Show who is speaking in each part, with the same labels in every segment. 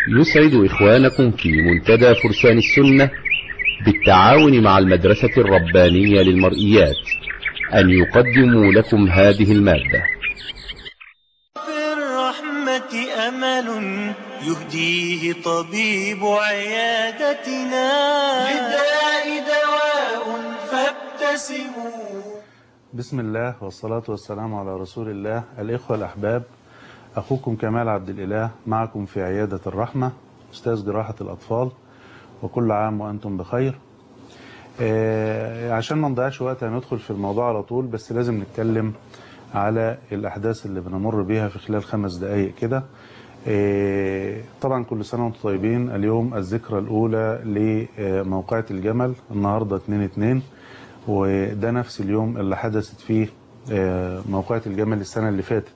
Speaker 1: يسعد إخوانكم في منتدى فرسان السنة بالتعاون مع المدرسة الربانية للمرئيات أن يقدموا لكم هذه المادة
Speaker 2: في الرحمة أمل يهديه طبيب عيادتنا للداء دواء فابتسموا
Speaker 3: بسم الله والصلاة والسلام على رسول الله الإخوة الأحباب أخوكم كمال عبد الإله معكم في عيادة الرحمة أستاذ جراحة الأطفال وكل عام وأنتم بخير آه، عشان ما نضيعش وقت هندخل في الموضوع على طول بس لازم نتكلم على الأحداث اللي بنمر بيها في خلال خمس دقايق كده آه، طبعا كل سنة وانتم طيبين اليوم الذكرى الأولى لموقعة الجمل النهاردة 2-2 وده نفس اليوم اللي حدثت فيه آه، موقعة الجمل السنة اللي فاتت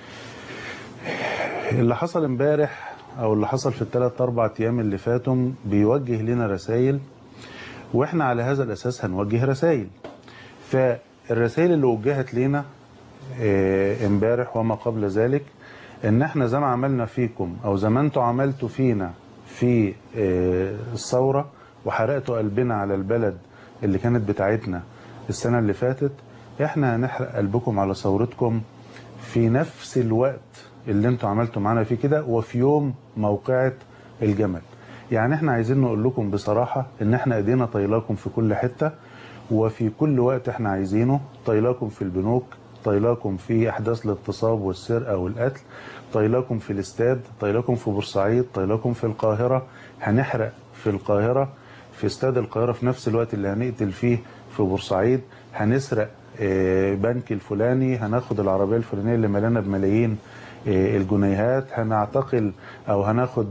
Speaker 3: اللي حصل امبارح او اللي حصل في الثلاث اربع ايام اللي فاتوا بيوجه لنا رسائل واحنا على هذا الاساس هنوجه رسائل فالرسائل اللي وجهت لنا آه، امبارح وما قبل ذلك ان احنا زي ما عملنا فيكم او زي ما انتوا عملتوا فينا في آه، الثوره وحرقتوا قلبنا على البلد اللي كانت بتاعتنا السنه اللي فاتت احنا هنحرق قلبكم على ثورتكم في نفس الوقت اللي انتوا عملتوا معانا فيه كده وفي يوم موقعة الجمل يعني احنا عايزين نقول لكم بصراحة ان احنا ايدينا طايلاكم في كل حتة وفي كل وقت احنا عايزينه طايلاكم في البنوك طايلاكم في احداث الاغتصاب والسرقة والقتل طايلاكم في الاستاد طايلاكم في بورسعيد طايلاكم في القاهرة هنحرق في القاهرة في استاد القاهرة في نفس الوقت اللي هنقتل فيه في بورسعيد هنسرق آه، بنك الفلاني هناخد العربية الفلانية اللي مليانة بملايين آه، الجنيهات هنعتقل او هناخد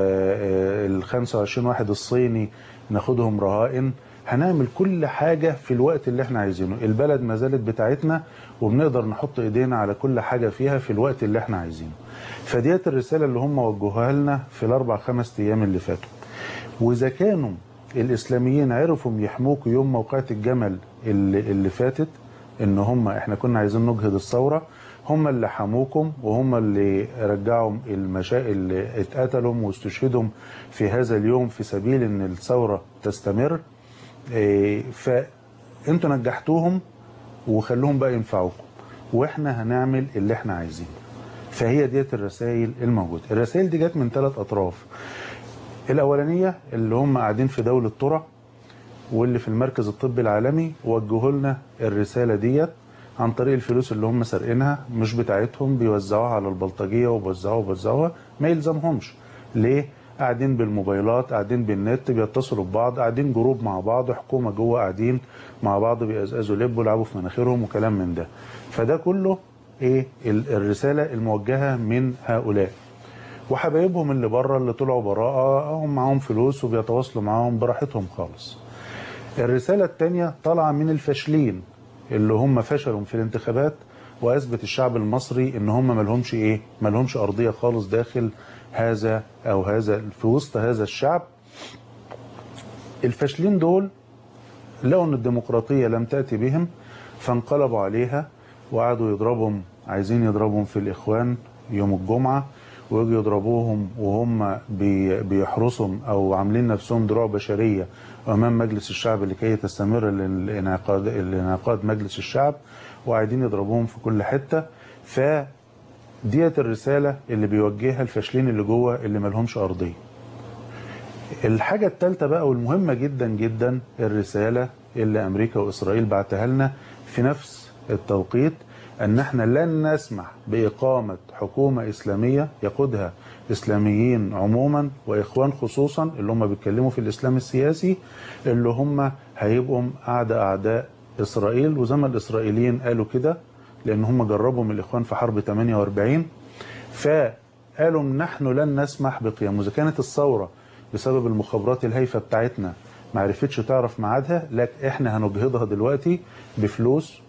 Speaker 3: ال 25 واحد الصيني ناخدهم رهائن هنعمل كل حاجة في الوقت اللي احنا عايزينه البلد ما زالت بتاعتنا وبنقدر نحط ايدينا على كل حاجة فيها في الوقت اللي احنا عايزينه فديت الرسالة اللي هم وجهوها لنا في الاربع خمس ايام اللي فاتوا واذا كانوا الاسلاميين عرفوا يحموكوا يوم موقعة الجمل اللي, اللي فاتت ان هم احنا كنا عايزين نجهد الثورة هم اللي حموكم وهم اللي رجعوا المشا اللي اتقتلوا واستشهدوا في هذا اليوم في سبيل ان الثورة تستمر إيه، فانتوا نجحتوهم وخلوهم بقى ينفعوكم واحنا هنعمل اللي احنا عايزينه فهي ديت الرسائل الموجودة الرسائل دي جت من ثلاث اطراف الاولانية اللي هم قاعدين في دولة طرة واللي في المركز الطبي العالمي وجهوا لنا الرسالة ديت عن طريق الفلوس اللي هم سارقينها مش بتاعتهم بيوزعوها على البلطجية وبيوزعوها وبيوزعوها ما يلزمهمش ليه؟ قاعدين بالموبايلات قاعدين بالنت بيتصلوا ببعض قاعدين جروب مع بعض حكومة جوه قاعدين مع بعض بيقزقزوا لب ويلعبوا في مناخيرهم وكلام من ده فده كله ايه ال- الرسالة الموجهة من هؤلاء وحبايبهم اللي بره اللي طلعوا براءة هم معاهم فلوس وبيتواصلوا معاهم براحتهم خالص الرسالة الثانية طالعة من الفاشلين اللي هم فشلوا في الانتخابات واثبت الشعب المصري ان هم مالهمش ايه مالهمش ارضيه خالص داخل هذا او هذا في وسط هذا الشعب الفاشلين دول لقوا ان الديمقراطيه لم تاتي بهم فانقلبوا عليها وقعدوا يضربهم عايزين يضربهم في الاخوان يوم الجمعه ويجوا يضربوهم وهم بي- بيحرسهم او عاملين نفسهم دروع بشريه امام مجلس الشعب لكي تستمر الانعقاد الانعقاد مجلس الشعب وقاعدين يضربوهم في كل حته ف ديت الرساله اللي بيوجهها الفاشلين اللي جوه اللي مالهمش ارضيه الحاجة الثالثة بقى والمهمة جدا جدا الرسالة اللي أمريكا وإسرائيل بعتها لنا في نفس التوقيت أن احنا لن نسمح بإقامة حكومة إسلامية يقودها إسلاميين عموما وإخوان خصوصا اللي هم بيتكلموا في الإسلام السياسي اللي هم هيبقوا أعداء أعداء إسرائيل وزي ما الإسرائيليين قالوا كده لأن هم جربوا من الإخوان في حرب 48 فقالوا نحن لن نسمح بقيام وإذا كانت الثورة بسبب المخابرات الهايفة بتاعتنا ما عرفتش تعرف ميعادها لكن احنا هنجهضها دلوقتي بفلوس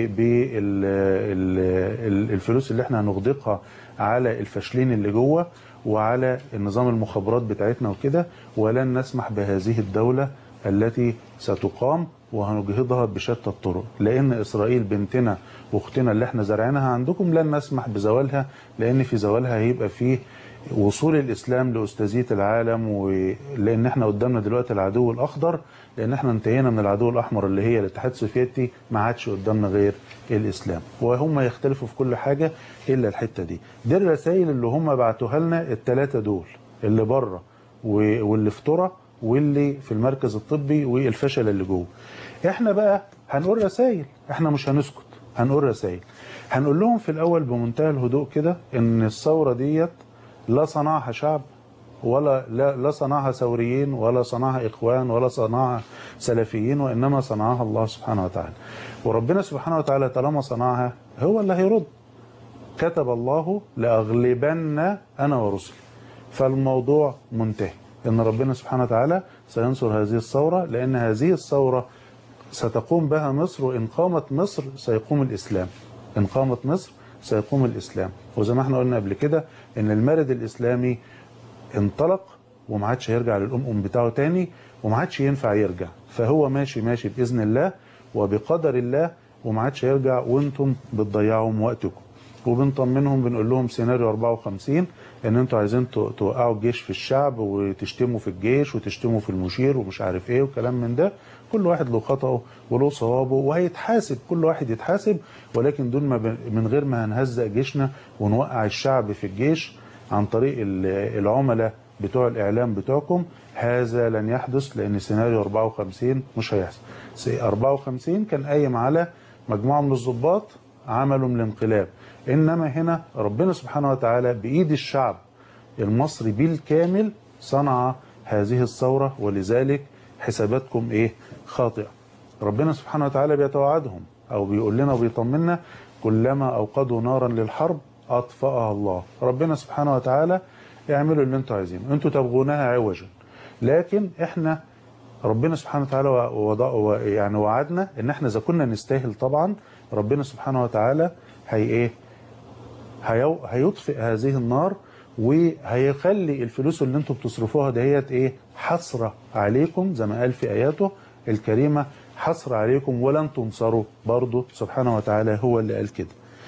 Speaker 3: وبالفلوس اللي احنا هنغدقها على الفاشلين اللي جوه وعلى النظام المخابرات بتاعتنا وكده ولن نسمح بهذه الدولة التي ستقام وهنجهضها بشتى الطرق لان اسرائيل بنتنا واختنا اللي احنا زارعينها عندكم لن نسمح بزوالها لان في زوالها هيبقى فيه وصول الاسلام لاستاذيه العالم ولان احنا قدامنا دلوقتي العدو الاخضر لان احنا انتهينا من العدو الاحمر اللي هي الاتحاد السوفيتي ما عادش قدامنا غير الاسلام وهم يختلفوا في كل حاجه الا الحته دي دي الرسائل اللي هم بعتوها لنا الثلاثه دول اللي بره و- واللي في ترى واللي في المركز الطبي والفشل اللي جوه احنا بقى هنقول رسائل احنا مش هنسكت هنقول رسائل هنقول لهم في الاول بمنتهى الهدوء كده ان الثوره ديت لا صنعها شعب ولا لا, لا صنعها ثوريين ولا صنعها اخوان ولا صنعها سلفيين وانما صنعها الله سبحانه وتعالى وربنا سبحانه وتعالى طالما صنعها هو اللي هيرد كتب الله لأغلبن أنا ورسلي فالموضوع منتهي إن ربنا سبحانه وتعالى سينصر هذه الثورة لأن هذه الثورة ستقوم بها مصر وإن قامت مصر سيقوم الإسلام إن قامت مصر سيقوم الإسلام وزي ما احنا قلنا قبل كده إن المارد الإسلامي انطلق وما عادش هيرجع للأم بتاعه تاني وما عادش ينفع يرجع فهو ماشي ماشي بإذن الله وبقدر الله وما عادش هيرجع وانتم بتضيعوا من وقتكم وبنطمنهم بنقول لهم سيناريو 54 ان انتوا عايزين تو- توقعوا الجيش في الشعب وتشتموا في الجيش وتشتموا في المشير ومش عارف ايه وكلام من ده كل واحد له خطأه وله صوابه وهيتحاسب كل واحد يتحاسب ولكن دون ما ب- من غير ما هنهزق جيشنا ونوقع الشعب في الجيش عن طريق ال- العملاء بتوع الاعلام بتوعكم هذا لن يحدث لان سيناريو 54 مش هيحصل سي- 54 كان قايم على مجموعه من الضباط عملوا من الانقلاب انما هنا ربنا سبحانه وتعالى بايد الشعب المصري بالكامل صنع هذه الثوره ولذلك حساباتكم ايه خاطئه ربنا سبحانه وتعالى بيتوعدهم او بيقول لنا وبيطمنا كلما اوقدوا نارا للحرب اطفاها الله ربنا سبحانه وتعالى اعملوا اللي انتوا عايزينه انتوا تبغونها عوجا لكن احنا ربنا سبحانه وتعالى وضع و- يعني وعدنا ان احنا اذا كنا نستاهل طبعا ربنا سبحانه وتعالى هي ايه هيو- هيطفئ هذه النار وهيخلي الفلوس اللي انتم بتصرفوها دهيت ايه حسرة عليكم زي ما قال في اياته الكريمة حسرة عليكم ولن تنصروا برضه سبحانه وتعالى هو اللي قال كده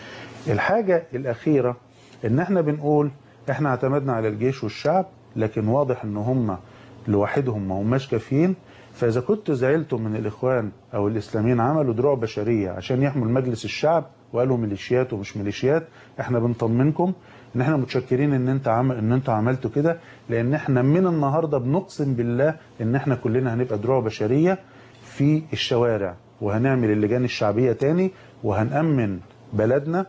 Speaker 3: الحاجة الأخيرة إن إحنا بنقول إحنا اعتمدنا على الجيش والشعب لكن واضح إن هم لوحدهم ما هماش كافيين فإذا كنت زعلتم من الإخوان أو الإسلاميين عملوا دروع بشرية عشان يحموا مجلس الشعب وقالوا ميليشيات ومش ميليشيات إحنا بنطمنكم إن إحنا متشكرين إن أنت عمل إن أنتوا عملتوا كده لأن إحنا من النهاردة بنقسم بالله إن إحنا كلنا هنبقى دروع بشرية في الشوارع وهنعمل اللجان الشعبية تاني وهنأمن بلدنا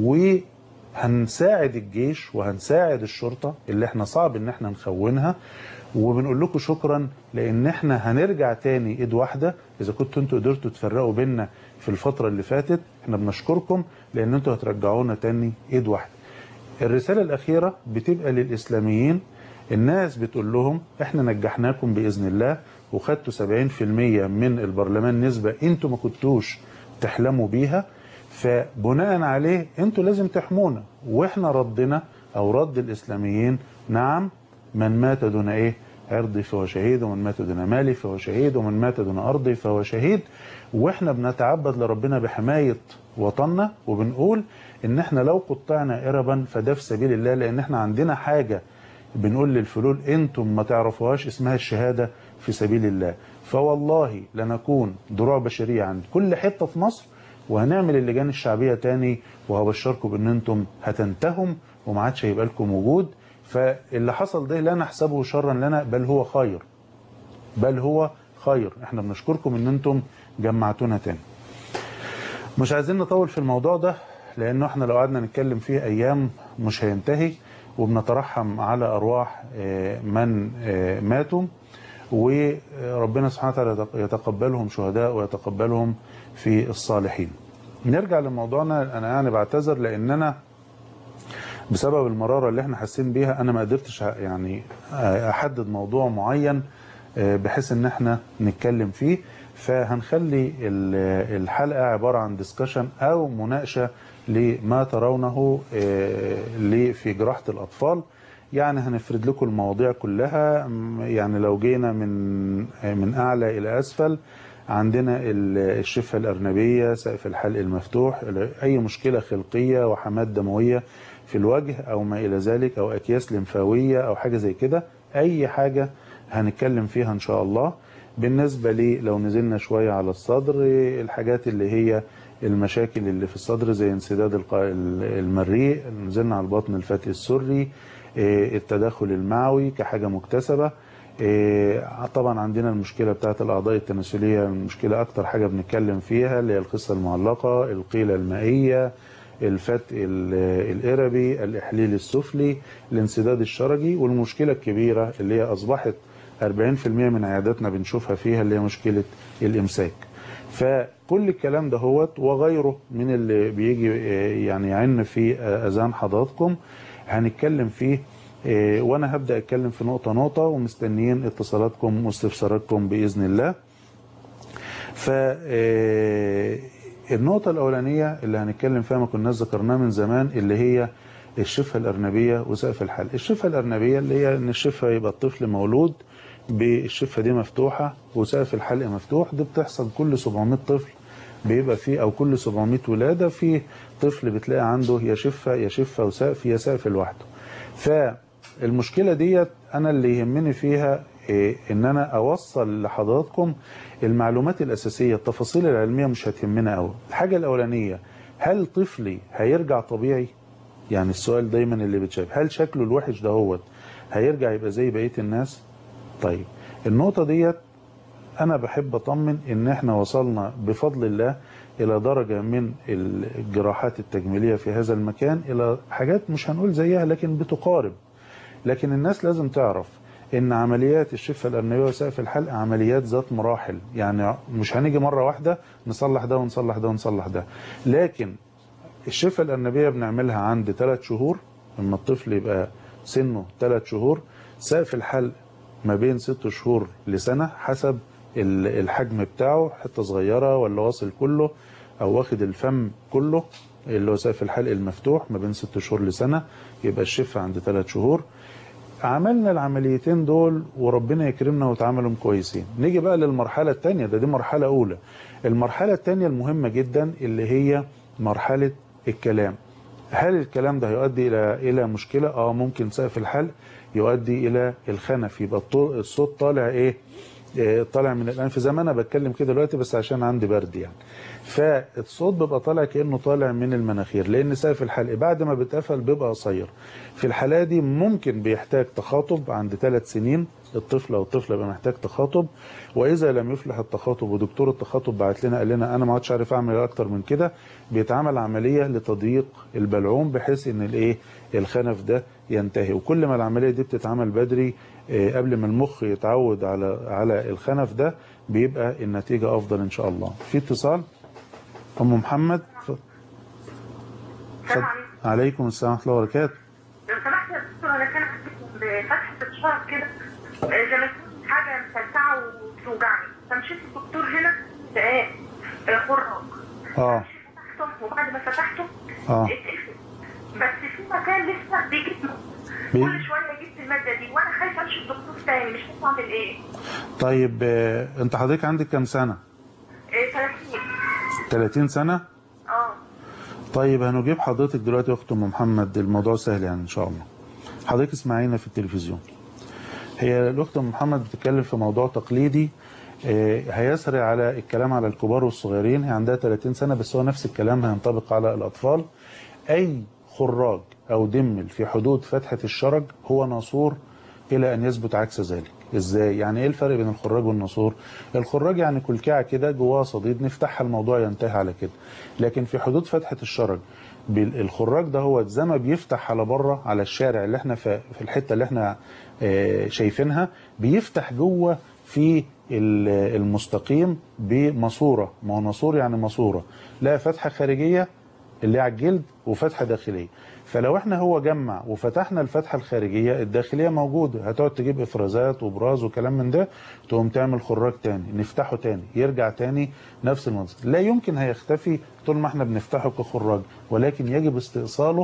Speaker 3: وهنساعد الجيش وهنساعد الشرطة اللي احنا صعب ان احنا نخونها وبنقول لكم شكرا لان احنا هنرجع تاني ايد واحدة اذا كنتوا انتوا قدرتوا تفرقوا بينا في الفترة اللي فاتت احنا بنشكركم لان انتوا هترجعونا تاني ايد واحدة الرسالة الأخيرة بتبقى للإسلاميين الناس بتقول لهم احنا نجحناكم بإذن الله وخدتوا 70% من البرلمان نسبة انتوا ما كنتوش تحلموا بيها فبناء عليه انتوا لازم تحمونا واحنا ردنا او رد الإسلاميين نعم من مات دون ايه عرضي فهو شهيد ومن مات دون مالي فهو شهيد ومن مات دون أرضي فهو شهيد واحنا بنتعبد لربنا بحماية وطننا وبنقول ان احنا لو قطعنا اربا فده في سبيل الله لان احنا عندنا حاجة بنقول للفلول انتم ما تعرفوهاش اسمها الشهادة في سبيل الله فوالله لنكون دروع بشرية عند كل حتة في مصر وهنعمل اللجان الشعبية تاني وهبشركم بان انتم هتنتهم وما عادش هيبقى لكم وجود فاللي حصل ده لا نحسبه شرا لنا بل هو خير بل هو خير احنا بنشكركم ان انتم جمعتونا تاني مش عايزين نطول في الموضوع ده لانه احنا لو قعدنا نتكلم فيه ايام مش هينتهي وبنترحم على ارواح آه، من آه، ماتوا وربنا سبحانه وتعالى يتقبلهم شهداء ويتقبلهم في الصالحين نرجع لموضوعنا انا يعني بعتذر لان انا بسبب المرارة اللي احنا حاسين بيها انا ما قدرتش يعني احدد موضوع معين بحيث ان احنا نتكلم فيه فهنخلي ال- الحلقة عبارة عن ديسكشن او مناقشة لما ترونه ل- في جراحة الاطفال يعني هنفرد لكم المواضيع كلها م- يعني لو جينا من من اعلى الى اسفل عندنا ال- الشفة الأرنبية سقف الحلق المفتوح اي مشكلة خلقية وحمات دموية في الوجه او ما الى ذلك او اكياس لمفاويه او حاجه زي كده اي حاجه هنتكلم فيها ان شاء الله بالنسبه لي لو نزلنا شويه على الصدر الحاجات اللي هي المشاكل اللي في الصدر زي انسداد الق- المريء نزلنا على البطن الفتي السري إيه، التدخل المعوي كحاجه مكتسبه إيه، طبعا عندنا المشكله بتاعت الاعضاء التناسليه المشكله اكتر حاجه بنتكلم فيها اللي هي القصه المعلقه القيله المائيه الفتق ال- الإربي الإحليل السفلي الانسداد الشرجي والمشكلة الكبيرة اللي هي أصبحت 40% من عياداتنا بنشوفها فيها اللي هي مشكلة الإمساك فكل الكلام ده هوت وغيره من اللي بيجي آه، يعني يعن في آه، أذان حضراتكم هنتكلم فيه آه، وأنا هبدأ أتكلم في نقطة نقطة ومستنيين اتصالاتكم واستفساراتكم بإذن الله ف آه، النقطة الأولانية اللي هنتكلم فيها ما كناش ذكرناها من زمان اللي هي الشفة الأرنبية وسقف الحلق الشفة الأرنبية اللي هي إن الشفة يبقى الطفل مولود بالشفة دي مفتوحة وسقف الحلق مفتوح دي بتحصل كل 700 طفل بيبقى فيه أو كل 700 ولادة في طفل بتلاقي عنده يا شفة يا شفة وسقف يا سقف لوحده فالمشكلة ديت أنا اللي يهمني فيها إيه ان انا اوصل لحضراتكم المعلومات الاساسيه التفاصيل العلميه مش هتهمنا قوي الحاجه الاولانيه هل طفلي هيرجع طبيعي يعني السؤال دايما اللي بتشاف هل شكله الوحش ده هو هيرجع يبقى زي بقيه الناس طيب النقطه ديت انا بحب اطمن ان احنا وصلنا بفضل الله الى درجه من الجراحات التجميليه في هذا المكان الى حاجات مش هنقول زيها لكن بتقارب لكن الناس لازم تعرف ان عمليات الشفه الارنبيه وسقف الحلق عمليات ذات مراحل يعني مش هنيجي مره واحده نصلح ده ونصلح ده ونصلح ده لكن الشفه الارنبيه بنعملها عند ثلاث شهور لما الطفل يبقى سنه ثلاث شهور سقف الحلق ما بين ست شهور لسنه حسب ال- الحجم بتاعه حته صغيره ولا واصل كله او واخد الفم كله اللي هو سقف الحلق المفتوح ما بين ست شهور لسنه يبقى الشفه عند ثلاث شهور عملنا العمليتين دول وربنا يكرمنا وتعاملهم كويسين نيجي بقى للمرحلة الثانية ده دي مرحلة أولى المرحلة الثانية المهمة جدا اللي هي مرحلة الكلام هل الكلام ده هيؤدي إلى إلى مشكلة؟ اه ممكن سقف الحلق يؤدي إلى الخنف يبقى الطو- الصوت طالع إيه؟ آه، طالع من الأنف زي ما أنا بتكلم كده دلوقتي بس عشان عندي برد يعني فالصوت بيبقى طالع كأنه طالع من المناخير لأن سقف الحلق بعد ما بيتقفل بيبقى قصير في الحالة دي ممكن بيحتاج تخاطب عند ثلاث سنين الطفل او الطفله يبقى محتاج تخاطب واذا لم يفلح التخاطب ودكتور التخاطب بعت لنا قال لنا انا ما عادش عارف اعمل اكتر من كده بيتعمل عمليه لتضييق البلعوم بحيث ان الايه الخنف ده ينتهي وكل ما العمليه دي بتتعمل بدري آه، قبل ما المخ يتعود على على الخنف ده بيبقى النتيجه افضل ان شاء الله في اتصال ام محمد ف...
Speaker 4: السلام عليكم
Speaker 3: عليكم السلام ورحمه الله وبركاته
Speaker 4: لو سمحت يا دكتور انا كان عندي بفتحة الشعر كده آه، زي ما تكون حاجه مسلسعه وبتوجعني فمشيت الدكتور هنا لقاه آه، خراج
Speaker 3: اه
Speaker 4: فتحته وبعد ما فتحته
Speaker 3: آه.
Speaker 4: اتقفل بس في مكان لسه بيجيب
Speaker 3: بي-
Speaker 4: كل شويه جبت الماده دي وانا خايفه امشي الدكتور تاني مش عارفه اعمل ايه
Speaker 3: طيب آه، انت حضرتك عندك كام سنه
Speaker 4: آه، 30
Speaker 3: 30 سنه
Speaker 4: اه
Speaker 3: طيب هنجيب حضرتك دلوقتي يا اخت ام محمد الموضوع سهل يعني ان شاء الله حضرتك اسمعينا في التلفزيون هي الاخت ام محمد بتتكلم في موضوع تقليدي آه، هيسري على الكلام على الكبار والصغيرين هي عندها 30 سنه بس هو نفس الكلام هينطبق على الاطفال اي خراج او دمل في حدود فتحه الشرج هو ناسور الى ان يثبت عكس ذلك ازاي يعني ايه الفرق بين الخراج والناسور الخراج يعني كلكعه كده جواها صديد نفتحها الموضوع ينتهي على كده لكن في حدود فتحه الشرج بال- الخراج ده هو زي ما بيفتح على بره على الشارع اللي احنا في في الحته اللي احنا آه، شايفينها بيفتح جوه في ال- المستقيم بماسوره ما هو ناسور يعني ماسوره لا فتحه خارجيه اللي على الجلد وفتحه داخليه فلو احنا هو جمع وفتحنا الفتحه الخارجيه الداخليه موجوده هتقعد تجيب افرازات وبراز وكلام من ده تقوم تعمل خراج تاني نفتحه تاني يرجع تاني نفس المنظر لا يمكن هيختفي طول ما احنا بنفتحه كخراج ولكن يجب استئصاله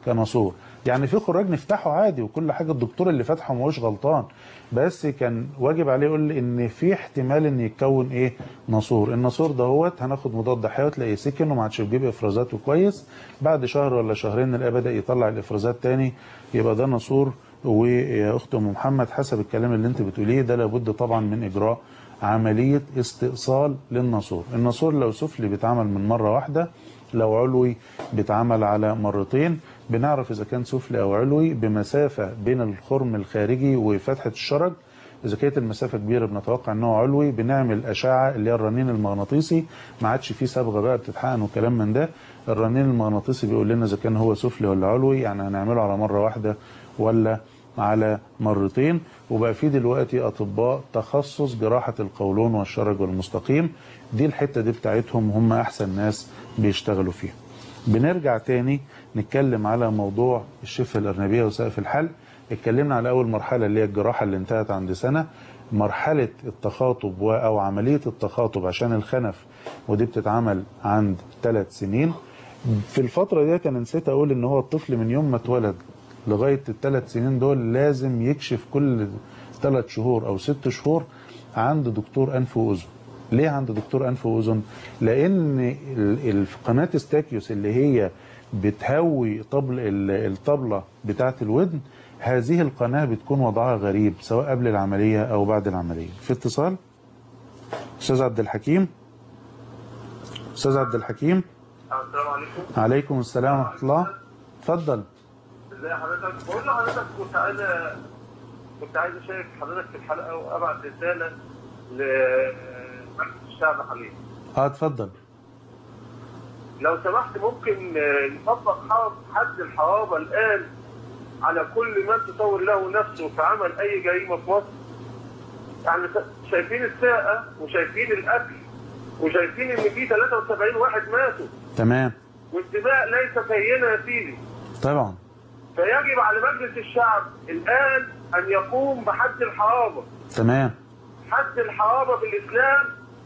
Speaker 3: كناسور يعني في خراج نفتحه عادي وكل حاجه الدكتور اللي فاتحه ما هوش غلطان بس كان واجب عليه يقول لي ان في احتمال ان يتكون ايه ناسور الناسور دهوت هناخد مضاد حيوي تلاقيه سكن وما عادش بيجيب افرازاته كويس بعد شهر ولا شهرين نلاقيه بدا يطلع الافرازات تاني يبقى ده ناسور ويا اخت ام محمد حسب الكلام اللي انت بتقوليه ده لابد طبعا من اجراء عمليه استئصال للناسور الناسور لو سفلي بيتعمل من مره واحده لو علوي بيتعمل على مرتين بنعرف اذا كان سفلي او علوي بمسافه بين الخرم الخارجي وفتحه الشرج اذا كانت المسافه كبيره بنتوقع ان هو علوي بنعمل اشعه اللي هي الرنين المغناطيسي ما عادش فيه صبغه بقى بتتحقن وكلام من ده الرنين المغناطيسي بيقول لنا اذا كان هو سفلي ولا علوي يعني هنعمله على مره واحده ولا على مرتين وبقى في دلوقتي اطباء تخصص جراحه القولون والشرج والمستقيم دي الحته دي بتاعتهم هم احسن ناس بيشتغلوا فيها بنرجع تاني نتكلم على موضوع الشفه الارنبيه وسقف الحلق اتكلمنا على اول مرحله اللي هي الجراحه اللي انتهت عند سنه مرحله التخاطب و- او عمليه التخاطب عشان الخنف ودي بتتعمل عند ثلاث سنين في الفتره ديت انا نسيت اقول ان هو الطفل من يوم ما اتولد لغايه الثلاث سنين دول لازم يكشف كل ثلاث شهور او ست شهور عند دكتور انف واذن ليه عند دكتور انف واذن لان ال- ال- قناه استاكيوس اللي هي بتهوي طبل ال- الطبله بتاعه الودن هذه القناه بتكون وضعها غريب سواء قبل العمليه او بعد العمليه في اتصال استاذ عبد الحكيم استاذ عبد الحكيم
Speaker 5: السلام عليكم
Speaker 3: عليكم السلام ورحمه الله اتفضل
Speaker 5: ازي حضرتك بقول لحضرتك كنت عايز كنت عايز اشارك حضرتك في الحلقه وابعت رساله لمجلس الشعب حبيبي
Speaker 3: اه اتفضل
Speaker 5: لو سمحت ممكن آه، يطبق حرب- حد الحرابه الان على كل من تطور له نفسه في عمل اي جريمه في مصر يعني س- شايفين السرقه وشايفين الاكل وشايفين ان في 73 واحد ماتوا
Speaker 3: تمام
Speaker 5: والدماء ليست هينه يا سيدي
Speaker 3: طبعا
Speaker 5: فيجب على مجلس الشعب الآن أن يقوم بحد الحرابة
Speaker 3: تمام
Speaker 5: حد الحرابة في الإسلام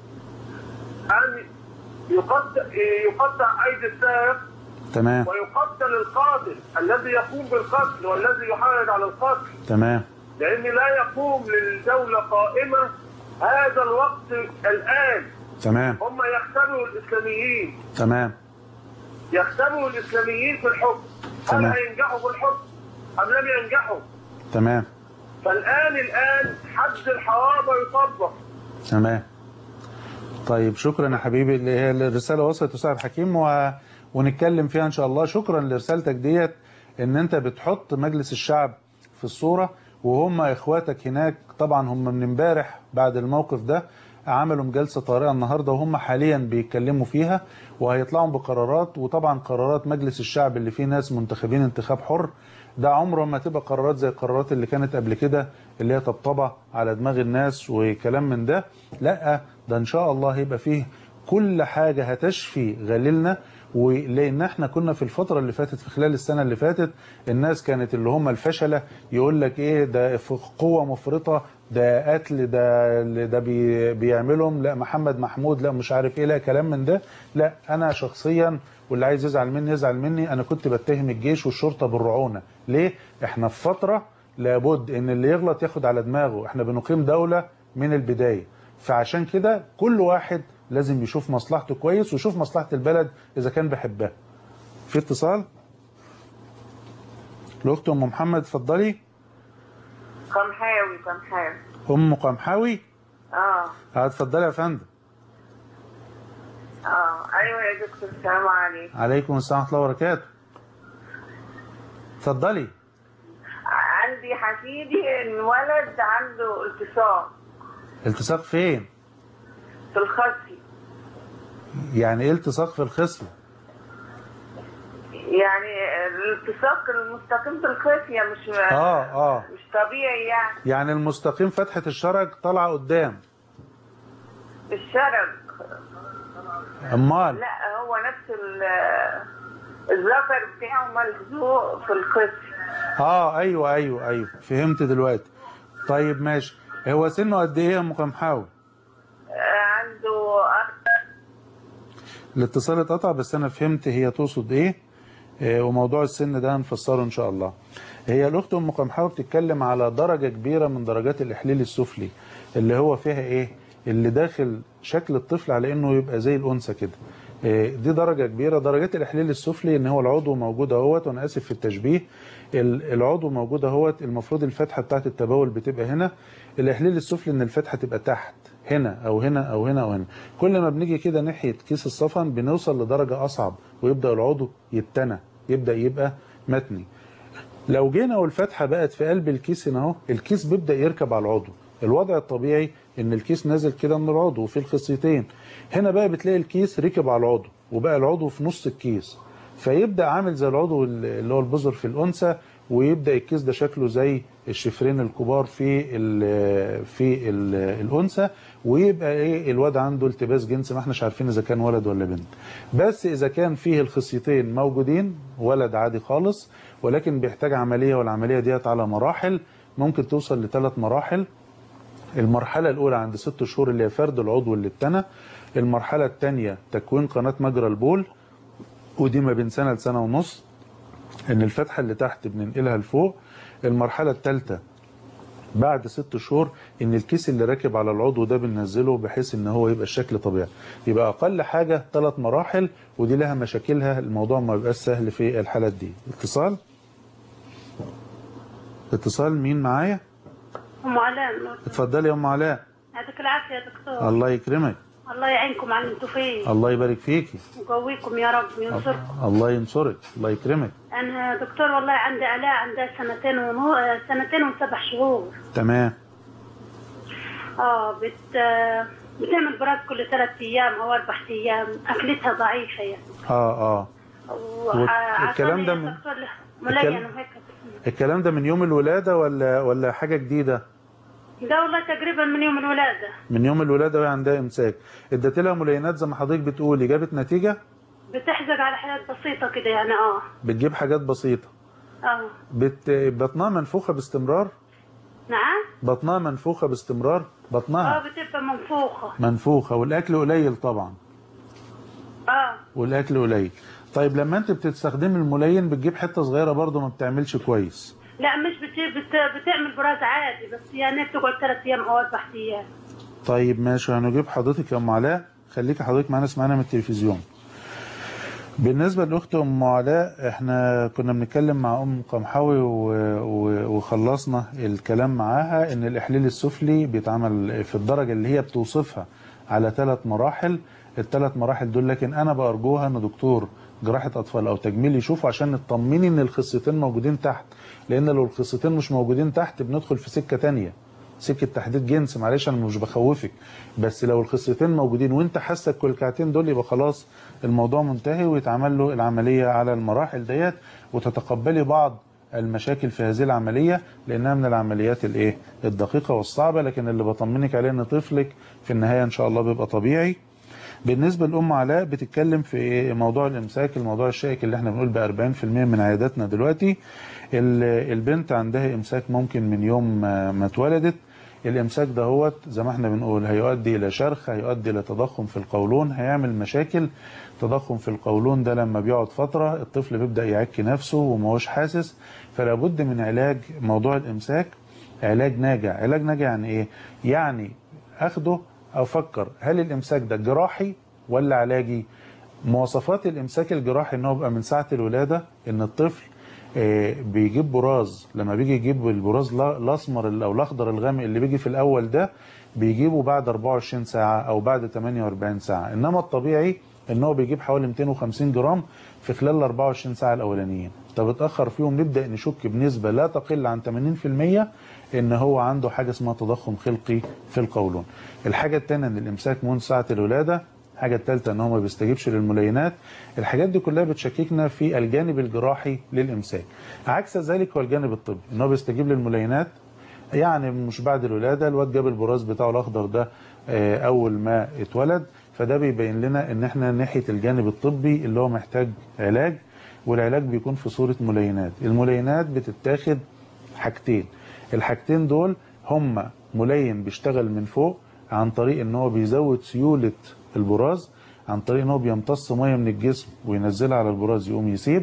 Speaker 5: أن يقطع, يقطع أيدي السارق
Speaker 3: تمام
Speaker 5: ويقتل القاتل الذي يقوم بالقتل والذي يحرض على القتل
Speaker 3: تمام
Speaker 5: لأن لا يقوم للدولة قائمة هذا الوقت الآن
Speaker 3: تمام
Speaker 5: هم يختبروا الإسلاميين
Speaker 3: تمام
Speaker 5: يختبروا الإسلاميين في الحكم هل
Speaker 3: تمام.
Speaker 5: هينجحوا في الحكم أم لم ينجحوا
Speaker 3: تمام
Speaker 5: فالآن الآن حد الحرابة يطبق
Speaker 3: تمام طيب شكرا يا حبيبي اللي هي الرساله وصلت استاذ حكيم و... ونتكلم فيها ان شاء الله شكرا لرسالتك ديت ان انت بتحط مجلس الشعب في الصوره وهم اخواتك هناك طبعا هم من امبارح بعد الموقف ده عملوا جلسه طارئه النهارده وهم حاليا بيتكلموا فيها وهيطلعوا بقرارات وطبعا قرارات مجلس الشعب اللي فيه ناس منتخبين انتخاب حر ده عمره ما تبقى قرارات زي القرارات اللي كانت قبل كده اللي هي طبطبه على دماغ الناس وكلام من ده لا ده ان شاء الله هيبقى فيه كل حاجه هتشفي غليلنا ولان احنا كنا في الفتره اللي فاتت في خلال السنه اللي فاتت الناس كانت اللي هم الفشله يقول لك ايه ده ف- قوه مفرطه ده قتل ده ده بي بيعملهم لا محمد محمود لا مش عارف ايه لا كلام من ده لا انا شخصيا واللي عايز يزعل مني يزعل مني انا كنت بتهم الجيش والشرطه بالرعونه ليه احنا في فتره لابد ان اللي يغلط ياخد على دماغه احنا بنقيم دوله من البدايه فعشان كده كل واحد لازم يشوف مصلحته كويس ويشوف مصلحه البلد اذا كان بيحبها في اتصال الاخت ام محمد اتفضلي
Speaker 4: قمحاوي قمحاوي
Speaker 3: ام قمحاوي
Speaker 4: اه
Speaker 3: اه اتفضلي يا فندم
Speaker 4: اه ايوه يا دكتور السلام عليكم
Speaker 3: عليكم السلام ورحمه الله وبركاته اتفضلي
Speaker 4: عندي حفيدي انولد عنده التصاق
Speaker 3: التصاق فين
Speaker 4: في الخصي
Speaker 3: يعني ايه التصاق في الخصم
Speaker 4: يعني الالتصاق المستقيم في الخصية مش
Speaker 3: اه اه
Speaker 4: مش طبيعي يعني
Speaker 3: يعني المستقيم فتحه الشرج طالعه قدام
Speaker 4: الشرج
Speaker 3: امال
Speaker 4: لا هو نفس ال- الذكر بتاعه ملزوق في الخصي
Speaker 3: اه ايوه ايوه ايوه فهمت دلوقتي طيب ماشي هو سنه قد ايه يا ام قمحاوي
Speaker 4: آه، عنده أربع-
Speaker 3: الاتصال اتقطع بس انا فهمت هي تقصد ايه آه، وموضوع السن ده هنفسره ان شاء الله هي الاخت ام قمحاوي بتتكلم على درجه كبيره من درجات الاحليل السفلي اللي هو فيها ايه اللي داخل شكل الطفل على انه يبقى زي الانثى كده آه، دي درجه كبيره درجات الاحليل السفلي ان هو العضو موجود اهوت وانا اسف في التشبيه ال- العضو موجود اهوت المفروض الفتحه بتاعت التبول بتبقى هنا الاحليل السفلي ان الفتحه تبقى تحت هنا او هنا او هنا او هنا كل ما بنيجي كده ناحيه كيس الصفن بنوصل لدرجه اصعب ويبدا العضو يتنى يبدا يبقى متني لو جينا والفتحه بقت في قلب الكيس هنا اهو الكيس بيبدا يركب على العضو الوضع الطبيعي ان الكيس نازل كده من العضو وفي الخصيتين هنا بقى بتلاقي الكيس ركب على العضو وبقى العضو في نص الكيس فيبدا عامل زي العضو اللي هو البذر في الانثى ويبدا الكيس ده شكله زي الشفرين الكبار في ال في ال الانثى ويبقى ايه الواد عنده التباس جنسي ما احناش عارفين اذا كان ولد ولا بنت بس اذا كان فيه الخصيتين موجودين ولد عادي خالص ولكن بيحتاج عمليه والعمليه ديت على مراحل ممكن توصل لثلاث مراحل المرحلة الأولى عند ست شهور اللي هي فرد العضو اللي اتنى المرحلة الثانية تكوين قناة مجرى البول ودي ما بين سنة لسنة ونص إن الفتحة اللي تحت بننقلها لفوق المرحلة الثالثة بعد ست شهور ان الكيس اللي راكب على العضو ده بننزله بحيث ان هو يبقى الشكل طبيعي يبقى اقل حاجه ثلاث مراحل ودي لها مشاكلها الموضوع ما بيبقاش سهل في الحالات دي اتصال اتصال مين معايا
Speaker 4: ام علاء
Speaker 3: اتفضلي يا ام علاء
Speaker 4: يعطيك العافيه يا دكتور
Speaker 3: الله يكرمك
Speaker 4: الله يعينكم على اللي انتوا فيه
Speaker 3: الله يبارك فيكي
Speaker 4: ويقويكم يا رب وينصركم
Speaker 3: الله ينصرك الله يكرمك
Speaker 4: انا دكتور والله عندي الاء عندها سنتين ونو... آه، سنتين وسبع شهور
Speaker 3: تمام
Speaker 4: اه بت آه، بتعمل براز كل ثلاث ايام او اربع ايام اكلتها ضعيفه يعني
Speaker 3: اه اه
Speaker 4: وع-
Speaker 3: والكلام ده
Speaker 4: عشان
Speaker 3: من-
Speaker 4: الدكتور ملين
Speaker 3: الكلام-
Speaker 4: وهيك
Speaker 3: الكلام ده من يوم الولادة ولا ولا حاجة جديدة
Speaker 4: ده والله تقريبا من يوم الولاده
Speaker 3: من يوم الولادة وهي عندها إمساك اديت لها ملينات زي ما حضرتك بتقولي جابت نتيجة
Speaker 4: بتحزق على حاجات بسيطه كده يعني اه
Speaker 3: بتجيب حاجات بسيطة
Speaker 4: اه
Speaker 3: بت... بطنها منفوخة باستمرار
Speaker 4: نعم
Speaker 3: بطنها منفوخة باستمرار
Speaker 4: اه
Speaker 3: بطنها
Speaker 4: بتبقى منفوخه
Speaker 3: منفوخة والأكل قليل طبعا
Speaker 4: اه
Speaker 3: والأكل قليل طيب لما انت بتستخدمي الملين بتجيب حتة صغيرة برضو ما بتعملش كويس
Speaker 4: لا مش بت... بت... بتعمل براز عادي بس يعني بتقعد ثلاث ايام او اربع ايام
Speaker 3: طيب ماشي هنجيب حضرتك يا ام علاء خليكي حضرتك معانا اسمعنا من التلفزيون بالنسبة لأخت أم علاء احنا كنا بنتكلم مع أم قمحاوي و... و... وخلصنا الكلام معاها إن الإحليل السفلي بيتعمل في الدرجة اللي هي بتوصفها على ثلاث مراحل الثلاث مراحل دول لكن أنا بأرجوها إن دكتور جراحة أطفال أو تجميل يشوفوا عشان نطمني إن الخصيتين موجودين تحت لأن لو الخصيتين مش موجودين تحت بندخل في سكة تانية سكه تحديد جنس معلش انا مش بخوفك بس لو الخصيتين موجودين وانت حاسه الكلكعتين دول يبقى خلاص الموضوع منتهي ويتعمل له العمليه على المراحل ديت وتتقبلي بعض المشاكل في هذه العمليه لانها من العمليات الايه الدقيقه والصعبه لكن اللي بطمنك عليه ان طفلك في النهايه ان شاء الله بيبقى طبيعي بالنسبه لام علاء بتتكلم في موضوع الامساك الموضوع الشائك اللي احنا بنقول ب 40% من عياداتنا دلوقتي ال- البنت عندها امساك ممكن من يوم ما ما اتولدت الامساك دهوت زي ما احنا بنقول هيؤدي الى شرخ هيؤدي الى تضخم في القولون هيعمل مشاكل تضخم في القولون ده لما بيقعد فتره الطفل بيبدا يعك نفسه وما هوش حاسس فلا بد من علاج موضوع الامساك علاج ناجع علاج ناجع يعني ايه يعني اخده او افكر هل الامساك ده جراحي ولا علاجي مواصفات الامساك الجراحي ان هو بيبقى من ساعه الولاده ان الطفل آه، بيجيب براز لما بيجي يجيب البراز لا- الاسمر ال- او الاخضر الغامق اللي بيجي في الاول ده بيجيبه بعد 24 ساعه او بعد 48 ساعه انما الطبيعي ان هو بيجيب حوالي 250 جرام في خلال ال 24 ساعه الاولانيين طب اتاخر فيهم نبدا نشك بنسبه لا تقل عن 80% ان هو عنده حاجه اسمها تضخم خلقي في القولون الحاجه الثانيه ان الامساك منذ ساعه الولاده الحاجة الثالثة ان هو ما بيستجيبش للملينات الحاجات دي كلها بتشككنا في الجانب الجراحي للامساك عكس ذلك هو الجانب الطبي ان هو بيستجيب للملينات يعني مش بعد الولادة الواد جاب البراز بتاعه الاخضر ده آه، اول ما اتولد فده بيبين لنا ان احنا ناحية الجانب الطبي اللي هو محتاج علاج والعلاج بيكون في صورة ملينات الملينات بتتاخد حاجتين الحاجتين دول هما ملين بيشتغل من فوق عن طريق ان هو بيزود سيولة البراز عن طريق ان هو بيمتص ميه من الجسم وينزلها على البراز يقوم يسيب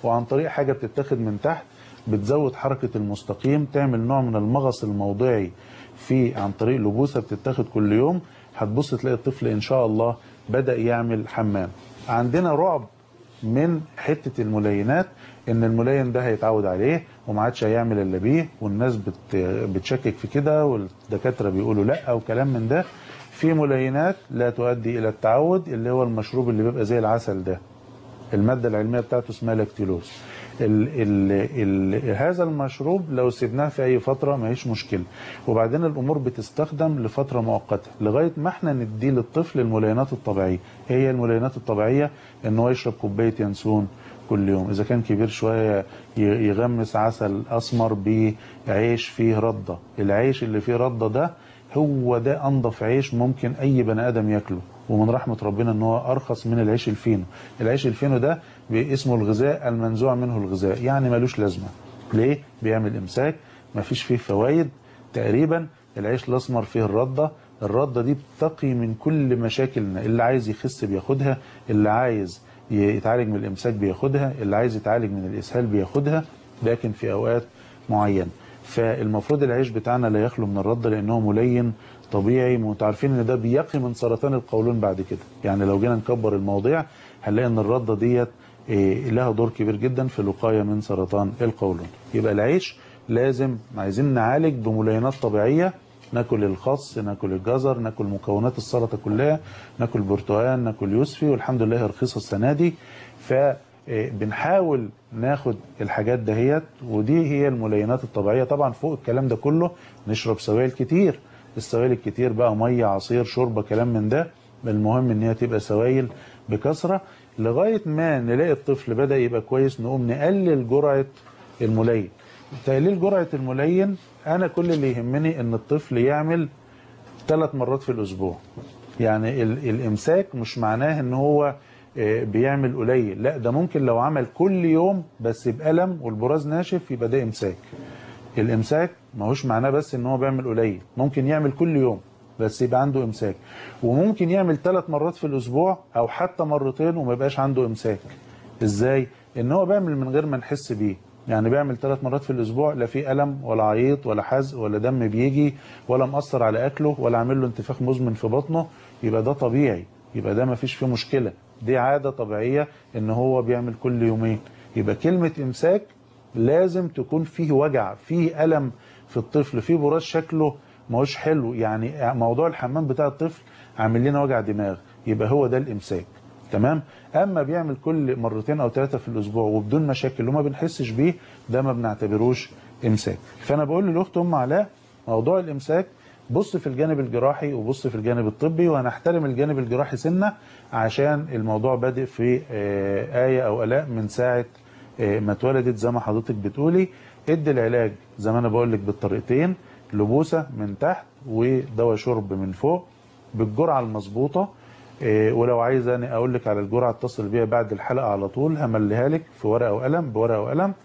Speaker 3: وعن طريق حاجه بتتاخد من تحت بتزود حركه المستقيم تعمل نوع من المغص الموضعي في عن طريق لبوسه بتتاخد كل يوم هتبص تلاقي الطفل ان شاء الله بدا يعمل حمام عندنا رعب من حته الملينات ان الملين ده هيتعود عليه وما عادش هيعمل الا بيه والناس بت بتشكك في كده والدكاتره بيقولوا لا وكلام من ده في ملينات لا تؤدي الى التعود اللي هو المشروب اللي بيبقى زي العسل ده الماده العلميه بتاعته اسمها لاكتيلوز ال ال ال هذا المشروب لو سيبناه في اي فتره ما هيش مشكله وبعدين الامور بتستخدم لفتره مؤقته لغايه ما احنا ندي للطفل الملينات الطبيعيه ايه هي الملينات الطبيعيه ان هو يشرب كوبايه ينسون كل يوم اذا كان كبير شويه ي- يغمس عسل اسمر بعيش فيه رده العيش اللي فيه رده ده هو ده انضف عيش ممكن اي بني ادم ياكله ومن رحمه ربنا ان هو ارخص من العيش الفينو العيش الفينو ده اسمه الغذاء المنزوع منه الغذاء يعني ملوش لازمه ليه بيعمل امساك مفيش فيه فوائد تقريبا العيش الاسمر فيه الرده الرده دي بتقي من كل مشاكلنا اللي عايز يخس بياخدها اللي عايز يتعالج من الامساك بياخدها اللي عايز يتعالج من الاسهال بياخدها لكن في اوقات معينه فالمفروض العيش بتاعنا لا يخلو من الرده لانه ملين طبيعي وانتوا عارفين ان ده بيقي من سرطان القولون بعد كده يعني لو جينا نكبر المواضيع هنلاقي ان الرده ديت إيه، لها دور كبير جدا في الوقايه من سرطان القولون يبقى العيش لازم عايزين نعالج بملينات طبيعيه ناكل الخس ناكل الجزر ناكل مكونات السلطه كلها ناكل برتقال ناكل يوسفي والحمد لله رخيصه السنه دي ف إيه، بنحاول ناخد الحاجات دهيت ودي هي الملينات الطبيعيه طبعا فوق الكلام ده كله نشرب سوائل كتير السوائل الكتير بقى ميه عصير شوربه كلام من ده المهم ان هي تبقى سوائل بكثره لغايه ما نلاقي الطفل بدا يبقى كويس نقوم نقلل جرعه الملين تقليل جرعه الملين انا كل اللي يهمني ان الطفل يعمل ثلاث مرات في الاسبوع يعني ال- الامساك مش معناه ان هو آه، بيعمل قليل لا ده ممكن لو عمل كل يوم بس بألم والبراز ناشف يبقى ده امساك الامساك ماهوش معناه بس ان هو بيعمل قليل ممكن يعمل كل يوم بس يبقى عنده امساك وممكن يعمل ثلاث مرات في الاسبوع او حتى مرتين وما يبقاش عنده امساك ازاي ان هو بيعمل من غير ما نحس بيه يعني بيعمل ثلاث مرات في الاسبوع لا في الم ولا عيط ولا حزق ولا دم بيجي ولا مأثر على اكله ولا عامل له انتفاخ مزمن في بطنه يبقى ده طبيعي يبقى ده ما فيش فيه مشكله دي عاده طبيعيه ان هو بيعمل كل يومين يبقى كلمه امساك لازم تكون فيه وجع فيه الم في الطفل فيه براز شكله ما هوش حلو يعني موضوع الحمام بتاع الطفل عامل لنا وجع دماغ يبقى هو ده الامساك تمام اما بيعمل كل مرتين او ثلاثه في الاسبوع وبدون مشاكل وما بنحسش بيه ده ما بنعتبروش امساك فانا بقول للاخت ام علاء موضوع الامساك بص في الجانب الجراحي وبص في الجانب الطبي وهنحترم الجانب الجراحي سنه عشان الموضوع بادئ في آه، ايه او الاء من ساعه آه، ما اتولدت زي ما حضرتك بتقولي ادي العلاج زي ما انا بقول لك بالطريقتين لبوسه من تحت ودواء شرب من فوق بالجرعه المظبوطه إيه، ولو عايز انا اقول لك على الجرعه اتصل بيها بعد الحلقه على طول همليها لك في ورقه وقلم بورقه وقلم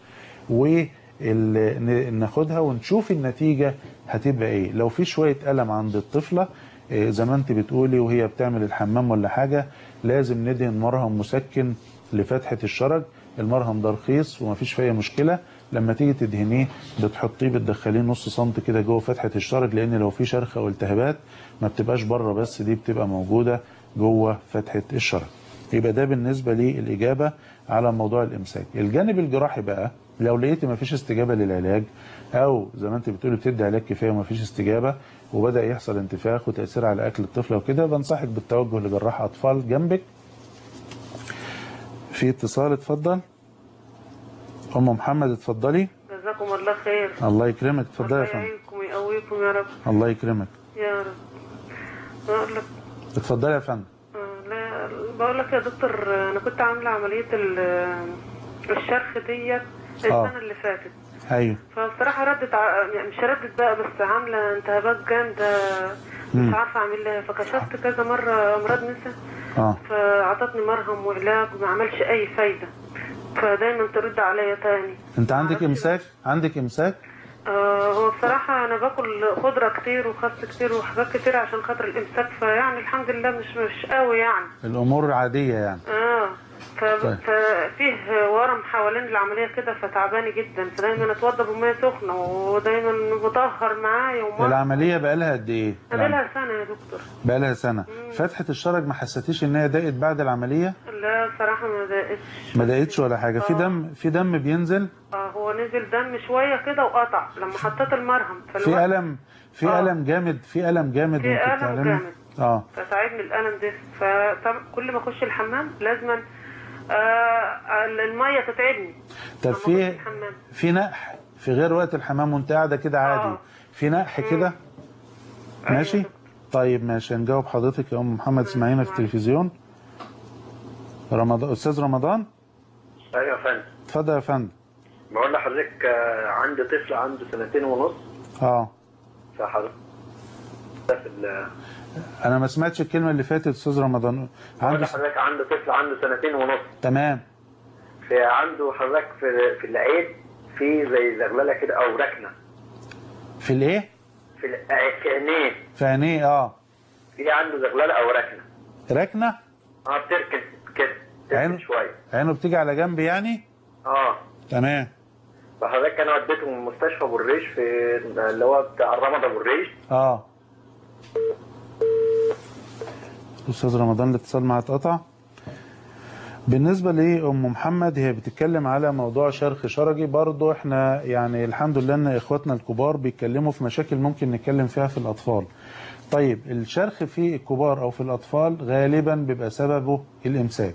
Speaker 3: وناخدها ونشوف النتيجه هتبقى ايه لو في شويه الم عند الطفله إيه، زي ما انت بتقولي وهي بتعمل الحمام ولا حاجه لازم ندهن مرهم مسكن لفتحه الشرج المرهم ده رخيص ومفيش فيه مشكله لما تيجي تدهنيه بتحطيه بتدخليه نص سنت كده جوه فتحه الشرج لان لو في شرخ او التهابات ما بتبقاش بره بس دي بتبقى موجوده جوه فتحه الشرج يبقى ده بالنسبه للاجابه على موضوع الامساك الجانب الجراحي بقى لو لقيت ما فيش استجابه للعلاج او زي ما انت بتقولي بتدي علاج كفايه وما فيش استجابه وبدا يحصل انتفاخ وتاثير على اكل الطفل وكده بنصحك بالتوجه لجراح اطفال جنبك في اتصال اتفضل ام محمد اتفضلي
Speaker 4: جزاكم الله خير
Speaker 3: الله يكرمك اتفضلي يا
Speaker 4: الله
Speaker 3: فندم
Speaker 4: يعينكم ويقويكم يا رب
Speaker 3: الله يكرمك
Speaker 4: يا رب بقول لك
Speaker 3: اتفضلي يا فندم
Speaker 4: آه، لا بقول لك يا دكتور آه، انا كنت عامله عمليه ال- الشرخ ديت السنه اللي فاتت
Speaker 3: ايوه
Speaker 4: فبصراحه ردت ع... يعني مش ردت بقى بس عامله التهابات جامده مش عارفه اعمل لها فكشفت كذا مره امراض نسا
Speaker 3: اه
Speaker 4: فاعطتني مرهم وعلاج وما عملش اي فايده فدايما ترد عليا تاني
Speaker 3: انت عندك
Speaker 4: معرفش
Speaker 3: امساك عندك امساك
Speaker 4: آه هو بصراحة أنا باكل خضرة كتير وخس كتير وحاجات كتير عشان خاطر الإمساك فيعني الحمد لله مش مش قوي يعني
Speaker 3: الامور عاديه يعني
Speaker 4: اه
Speaker 6: ف- ففيه ورم حوالين العمليه كده فتعباني جدا فدايما اتوضى بميه سخنه ودايما بطهر معايا وما
Speaker 3: العمليه بقى لها قد ايه
Speaker 6: لها سنه يا دكتور
Speaker 3: بقى لها سنه فتحه الشرج ما حسيتيش ان هي ضاقت بعد العمليه
Speaker 6: لا صراحه ما ضاقتش
Speaker 3: ما ضاقتش ولا حاجه في دم في دم بينزل
Speaker 6: اه هو نزل دم شويه كده وقطع لما حطيت المرهم
Speaker 3: في
Speaker 6: فالوقت
Speaker 3: الم في
Speaker 6: آه.
Speaker 3: الم جامد في الم جامد
Speaker 6: في
Speaker 3: وانت
Speaker 6: ألم
Speaker 3: بتعلمي
Speaker 6: جامد.
Speaker 3: اه
Speaker 6: فتعبني الالم ده فكل ما اخش الحمام لازما آه الميه تتعبني
Speaker 3: طب
Speaker 6: لما أخش
Speaker 3: في
Speaker 6: الحمام
Speaker 3: في نقح في غير وقت الحمام وانت قاعده كده عادي
Speaker 6: آه.
Speaker 3: في نقح كده ماشي
Speaker 6: أيوة.
Speaker 3: طيب ماشي هنجاوب حضرتك يا ام محمد اسمعينا في التلفزيون رمضان استاذ رمضان
Speaker 7: ايوه يا فندم
Speaker 3: اتفضل يا فندم
Speaker 7: بقول لحضرتك آه، عندي طفل عنده سنتين ونص
Speaker 3: اه
Speaker 7: فحضرتك في ال-
Speaker 3: انا ما سمعتش الكلمه اللي فاتت استاذ رمضان
Speaker 7: بقول
Speaker 3: عنده
Speaker 7: لحضرتك عنده طفل عنده سنتين ونص
Speaker 3: تمام
Speaker 7: في عنده حضرتك في في العين في زي زغلله كده او ركنه
Speaker 3: في الايه
Speaker 7: في ال- آه، في عينيه
Speaker 3: في عينيه اه
Speaker 7: في عنده زغلله او ركنه
Speaker 3: ركنه
Speaker 7: اه بتركن كده
Speaker 3: عينه
Speaker 7: بتركن شويه
Speaker 3: عينه بتيجي على جنب يعني
Speaker 7: اه
Speaker 3: تمام
Speaker 7: فحضرتك انا وديته من مستشفى ابو الريش في اللي هو بتاع الرمض ابو الريش
Speaker 3: اه استاذ رمضان الاتصال معاه اتقطع بالنسبة لأم محمد هي بتتكلم على موضوع شرخ شرجي برضو احنا يعني الحمد لله ان اخواتنا الكبار بيتكلموا في مشاكل ممكن نتكلم فيها في الأطفال طيب الشرخ في الكبار أو في الأطفال غالبا بيبقى سببه الإمساك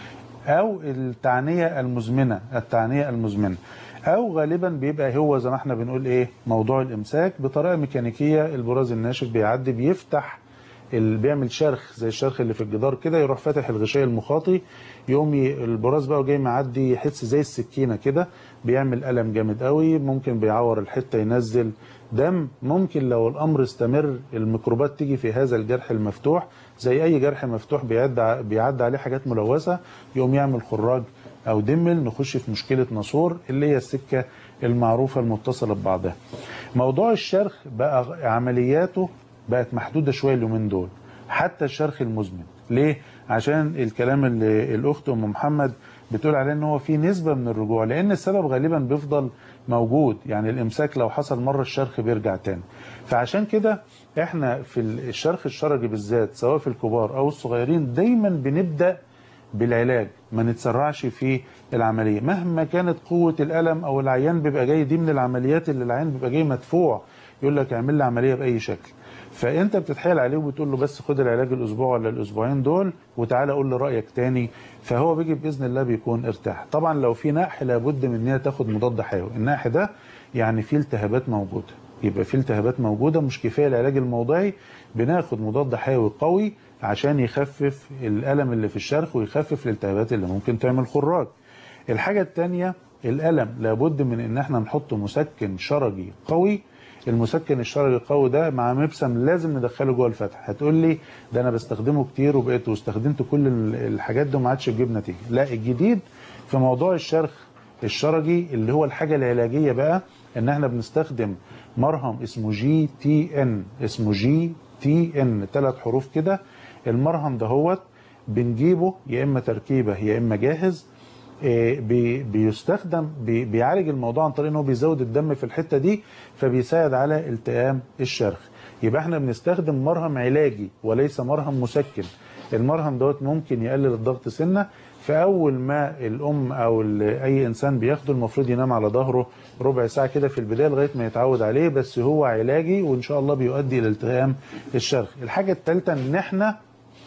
Speaker 3: أو التعنية المزمنة التعنية المزمنة أو غالبا بيبقى هو زي ما احنا بنقول إيه موضوع الإمساك بطريقة ميكانيكية البراز الناشف بيعدي بيفتح اللي بيعمل شرخ زي الشرخ اللي في الجدار كده يروح فاتح الغشاء المخاطي يقوم ي- البراز بقى جاي معدي يحس زي السكينه كده بيعمل الم جامد قوي ممكن بيعور الحته ينزل دم ممكن لو الامر استمر الميكروبات تيجي في هذا الجرح المفتوح زي اي جرح مفتوح بيعدي ع- بيعدي عليه حاجات ملوثه يقوم يعمل خراج او دمل نخش في مشكله ناسور اللي هي السكه المعروفه المتصله ببعضها. موضوع الشرخ بقى عملياته بقت محدوده شويه اليومين دول حتى الشرخ المزمن ليه عشان الكلام اللي الاخت ام محمد بتقول عليه ان هو في نسبه من الرجوع لان السبب غالبا بيفضل موجود يعني الامساك لو حصل مره الشرخ بيرجع تاني فعشان كده احنا في الشرخ الشرجي بالذات سواء في الكبار او الصغيرين دايما بنبدا بالعلاج ما نتسرعش في العمليه مهما كانت قوه الالم او العيان بيبقى جاي دي من العمليات اللي العيان بيبقى جاي مدفوع يقول لك اعمل لي عمليه باي شكل فانت بتتحايل عليه وبتقول له بس خد العلاج الاسبوع ولا الاسبوعين دول وتعالى قول لي رايك تاني فهو بيجي باذن الله بيكون ارتاح طبعا لو في نقح لابد من ان هي تاخد مضاد حيوي النقح ده يعني فيه التهابات موجوده يبقى فيه التهابات موجوده مش كفايه العلاج الموضعي بناخد مضاد حيوي قوي عشان يخفف الالم اللي في الشرخ ويخفف الالتهابات اللي ممكن تعمل خراج الحاجه الثانيه الالم لابد من ان احنا نحط مسكن شرجي قوي المسكن الشرجي القوي ده مع مبسم لازم ندخله جوه الفتح هتقول لي ده انا بستخدمه كتير وبقيت واستخدمت كل ال- الحاجات دي وما عادش تجيب نتيجه لا الجديد في موضوع الشرخ الشرجي اللي هو الحاجه العلاجيه بقى ان احنا بنستخدم مرهم اسمه جي تي ان اسمه جي تي ان ثلاث حروف كده المرهم دهوت بنجيبه يا اما تركيبه يا اما جاهز آه، بي- بيستخدم بي- بيعالج الموضوع عن طريق ان هو بيزود الدم في الحته دي فبيساعد على التئام الشرخ يبقى احنا بنستخدم مرهم علاجي وليس مرهم مسكن المرهم دوت ممكن يقلل الضغط سنه فاول ما الام او ال- اي انسان بياخده المفروض ينام على ظهره ربع ساعه كده في البدايه لغايه ما يتعود عليه بس هو علاجي وان شاء الله بيؤدي الى التئام الشرخ الحاجه الثالثه ان احنا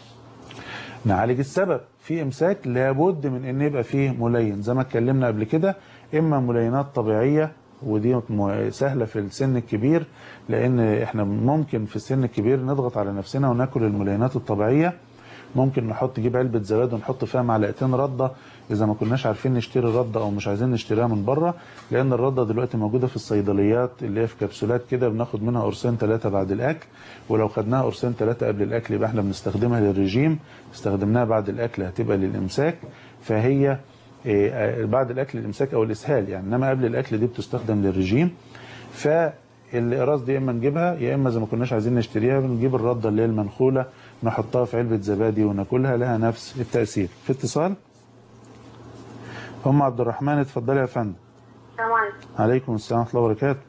Speaker 3: نعالج السبب في امساك لابد من ان يبقى فيه ملين زي ما اتكلمنا قبل كده اما ملينات طبيعيه ودي م- سهله في السن الكبير لان احنا ممكن في السن الكبير نضغط على نفسنا وناكل الملينات الطبيعيه ممكن نحط نجيب علبه زبادي ونحط فيها معلقتين رده اذا ما كناش عارفين نشتري رده او مش عايزين نشتريها من بره لان الرده دلوقتي موجوده في الصيدليات اللي هي في كبسولات كده بناخد منها قرصين ثلاثه بعد الاكل ولو خدناها قرصين ثلاثه قبل الاكل يبقى احنا بنستخدمها للرجيم استخدمناها بعد الاكل هتبقى للامساك فهي إيه، آه، بعد الاكل الامساك او الاسهال يعني انما قبل الاكل دي بتستخدم للرجيم فالاقراص دي يا اما نجيبها يا اما زي ما كناش عايزين نشتريها بنجيب الرده اللي هي المنخوله نحطها في علبه زبادي وناكلها لها نفس التاثير في اتصال ام عبد الرحمن اتفضلي يا فندم
Speaker 4: السلام عليكم
Speaker 3: عليكم السلام ورحمه الله وبركاته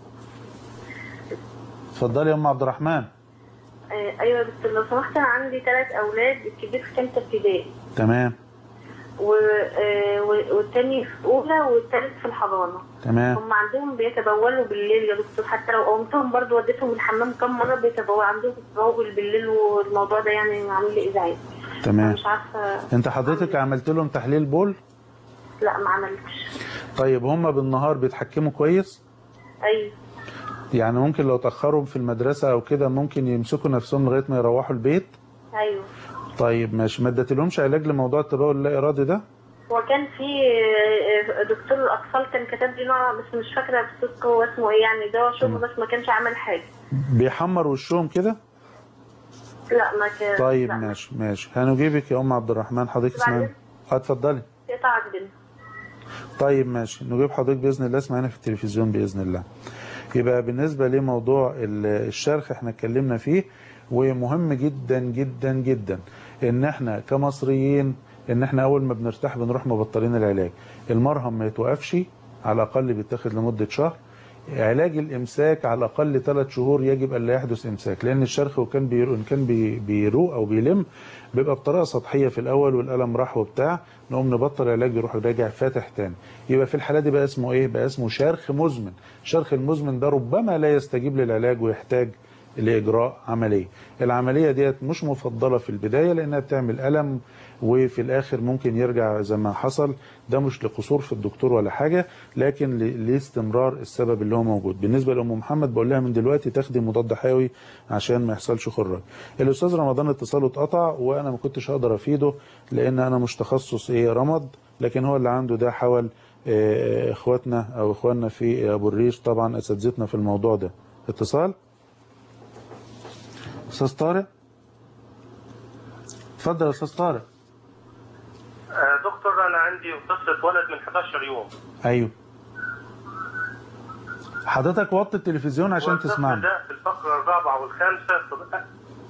Speaker 3: اتفضلي يا ام عبد الرحمن
Speaker 4: آه، ايوه يا دكتور لو سمحت انا عندي ثلاث اولاد الكبير في ثالثه ابتدائي
Speaker 3: تمام
Speaker 4: و... آه، و- والتاني في اولى والتالت في الحضانه
Speaker 3: تمام
Speaker 4: هم عندهم بيتبولوا بالليل يا دكتور حتى لو قومتهم برضو وديتهم الحمام كم مره بيتبول عندهم تبول بالليل والموضوع ده يعني عامل لي ازعاج
Speaker 3: تمام
Speaker 4: مش عارفه
Speaker 3: انت حضرتك عملت لهم تحليل بول
Speaker 4: لا ما عملتش
Speaker 3: طيب هم بالنهار بيتحكموا كويس
Speaker 4: ايوه
Speaker 3: يعني ممكن لو تاخروا في المدرسه او كده ممكن يمسكوا نفسهم لغايه ما يروحوا البيت
Speaker 4: ايوه
Speaker 3: طيب ماشي ما اديتلهمش علاج لموضوع التبول اللا ارادي ده
Speaker 4: وكان في آه، آه، دكتور الاطفال كان كتب لي نوع بس مش فاكره بالصدق هو اسمه ايه يعني دواء شرب بس ما كانش عامل حاجه
Speaker 3: بيحمر وشهم كده
Speaker 4: لا ما كان
Speaker 3: طيب
Speaker 4: لا.
Speaker 3: ماشي ماشي هنجيبك يا ام عبد الرحمن حضرتك اسمعي
Speaker 4: بعدين؟
Speaker 3: اه اتفضلي
Speaker 4: قطع عجبنا
Speaker 3: طيب ماشي نجيب حضرتك باذن الله اسمعينا في التلفزيون باذن الله يبقى بالنسبه لموضوع ال- الشرخ احنا اتكلمنا فيه ومهم جدا جدا جدا ان احنا كمصريين ان احنا اول ما بنرتاح بنروح مبطلين العلاج المرهم ما يتوقفش على الاقل بيتاخد لمده شهر علاج الامساك على الاقل ثلاث شهور يجب الا يحدث امساك لان الشرخ وكان بيرو ان كان بي- بيروق او بيلم بيبقى بطريقه سطحيه في الاول والالم راح وبتاع نقوم نبطل علاج يروح راجع فاتح تاني يبقى في الحاله دي بقى اسمه ايه بقى اسمه شرخ مزمن الشرخ المزمن ده ربما لا يستجيب للعلاج ويحتاج لاجراء عمليه العمليه ديت مش مفضله في البدايه لانها بتعمل الم وفي الاخر ممكن يرجع زي ما حصل ده مش لقصور في الدكتور ولا حاجه لكن ل- لاستمرار السبب اللي هو موجود بالنسبه لام محمد بقول لها من دلوقتي تاخدي مضاد حيوي عشان ما يحصلش خراج الاستاذ رمضان اتصاله اتقطع وانا ما كنتش هقدر افيده لان انا مش تخصص ايه رمض لكن هو اللي عنده ده حاول آه، اخواتنا او اخواننا في ابو الريش طبعا اساتذتنا في الموضوع ده اتصال استاذ طارق اتفضل يا استاذ طارق
Speaker 5: آه، دكتور انا عندي قصه ولد من 11 يوم
Speaker 3: ايوه حضرتك وطي التلفزيون عشان
Speaker 5: والطفل
Speaker 3: تسمعني
Speaker 5: ده في الفقره الرابعه والخامسه في-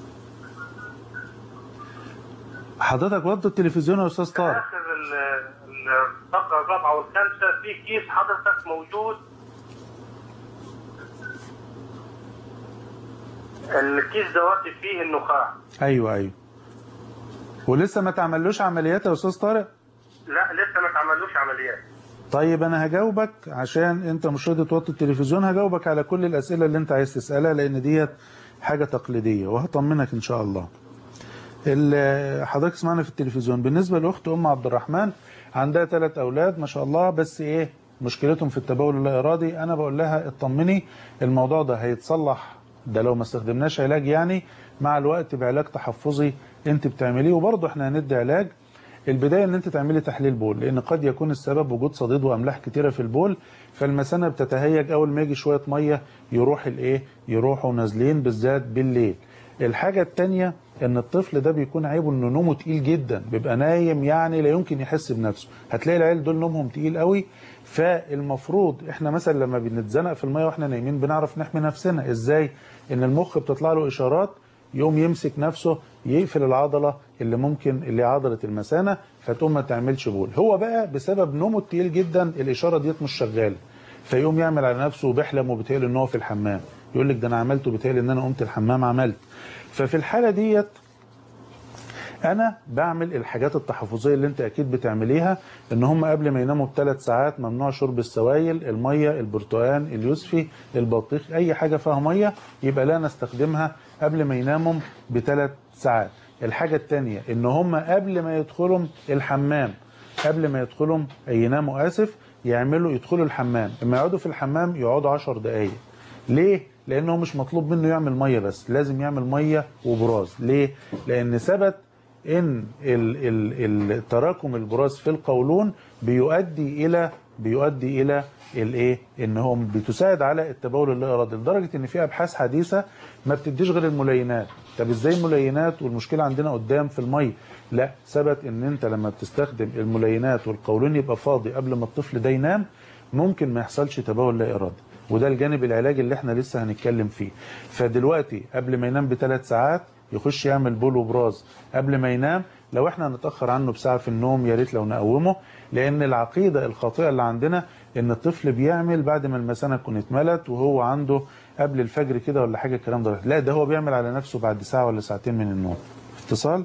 Speaker 3: حضرتك وطي التلفزيون يا استاذ طارق
Speaker 5: اخر ال- ال- الفقره الرابعه والخامسه في كيس حضرتك موجود الكيس دوت فيه النخاع
Speaker 3: ايوه ايوه ولسه ما تعملوش عمليات يا استاذ طارق
Speaker 5: لا لسه ما اتعملوش عمليات
Speaker 3: طيب انا هجاوبك عشان انت مش راضي توطي التلفزيون هجاوبك على كل الاسئله اللي انت عايز تسالها لان ديت حاجه تقليديه وهطمنك ان شاء الله ال- حضرتك سمعنا في التلفزيون بالنسبه لاخت ام عبد الرحمن عندها ثلاث اولاد ما شاء الله بس ايه مشكلتهم في التبول اللا ارادي انا بقول لها اطمني الموضوع ده هيتصلح ده لو ما استخدمناش علاج يعني مع الوقت بعلاج تحفظي انت بتعمليه وبرضه احنا هندي علاج البدايه ان انت تعملي تحليل بول لان قد يكون السبب وجود صديد واملاح كتيره في البول فالمثانه بتتهيج اول ما يجي شويه ميه يروح الايه يروحوا نازلين بالذات بالليل الحاجه الثانيه ان الطفل ده بيكون عيبه انه نومه تقيل جدا بيبقى نايم يعني لا يمكن يحس بنفسه هتلاقي العيال دول نومهم تقيل قوي فالمفروض احنا مثلا لما بنتزنق في الميه واحنا نايمين بنعرف نحمي نفسنا ازاي ان المخ بتطلع له اشارات يقوم يمسك نفسه يقفل العضله اللي ممكن اللي هي عضله المثانه فتقوم ما تعملش بول هو بقى بسبب نومه التقيل جدا الاشاره ديت مش شغاله فيقوم يعمل على نفسه وبيحلم وبيتهيأ ان هو في الحمام يقول لك ده انا عملت وبيتهيأ ان انا قمت الحمام عملت ففي الحاله ديت انا بعمل الحاجات التحفظيه اللي انت اكيد بتعمليها ان هم قبل ما يناموا بثلاث ساعات ممنوع شرب السوائل الميه البرتقال اليوسفي البطيخ اي حاجه فيها ميه يبقى لا نستخدمها قبل ما يناموا بثلاث ساعات الحاجه الثانيه ان هم قبل ما يدخلوا الحمام قبل ما يدخلوا يناموا اسف يعملوا يدخلوا الحمام اما يقعدوا في الحمام يقعدوا 10 دقائق ليه؟ لانه مش مطلوب منه يعمل ميه بس لازم يعمل ميه وبراز ليه؟ لان ثبت ان ال- ال- ال- تراكم البراز في القولون بيؤدي الى بيؤدي الى الايه ان هو بتساعد على التبول اللا ارادي لدرجه ان في ابحاث حديثه ما بتديش غير الملينات طب ازاي الملينات والمشكله عندنا قدام في الميه لا ثبت ان انت لما بتستخدم الملينات والقولون يبقى فاضي قبل ما الطفل ده ينام ممكن ما يحصلش تبول لا ارادي وده الجانب العلاجي اللي احنا لسه هنتكلم فيه فدلوقتي قبل ما ينام بثلاث ساعات يخش يعمل بول وبراز قبل ما ينام لو احنا نتاخر عنه بساعه في النوم يا ريت لو نقومه لان العقيده الخاطئه اللي عندنا ان الطفل بيعمل بعد ما المثانه تكون اتملت وهو عنده قبل الفجر كده ولا حاجه الكلام ده لا ده هو بيعمل على نفسه بعد ساعه ولا ساعتين من النوم اتصال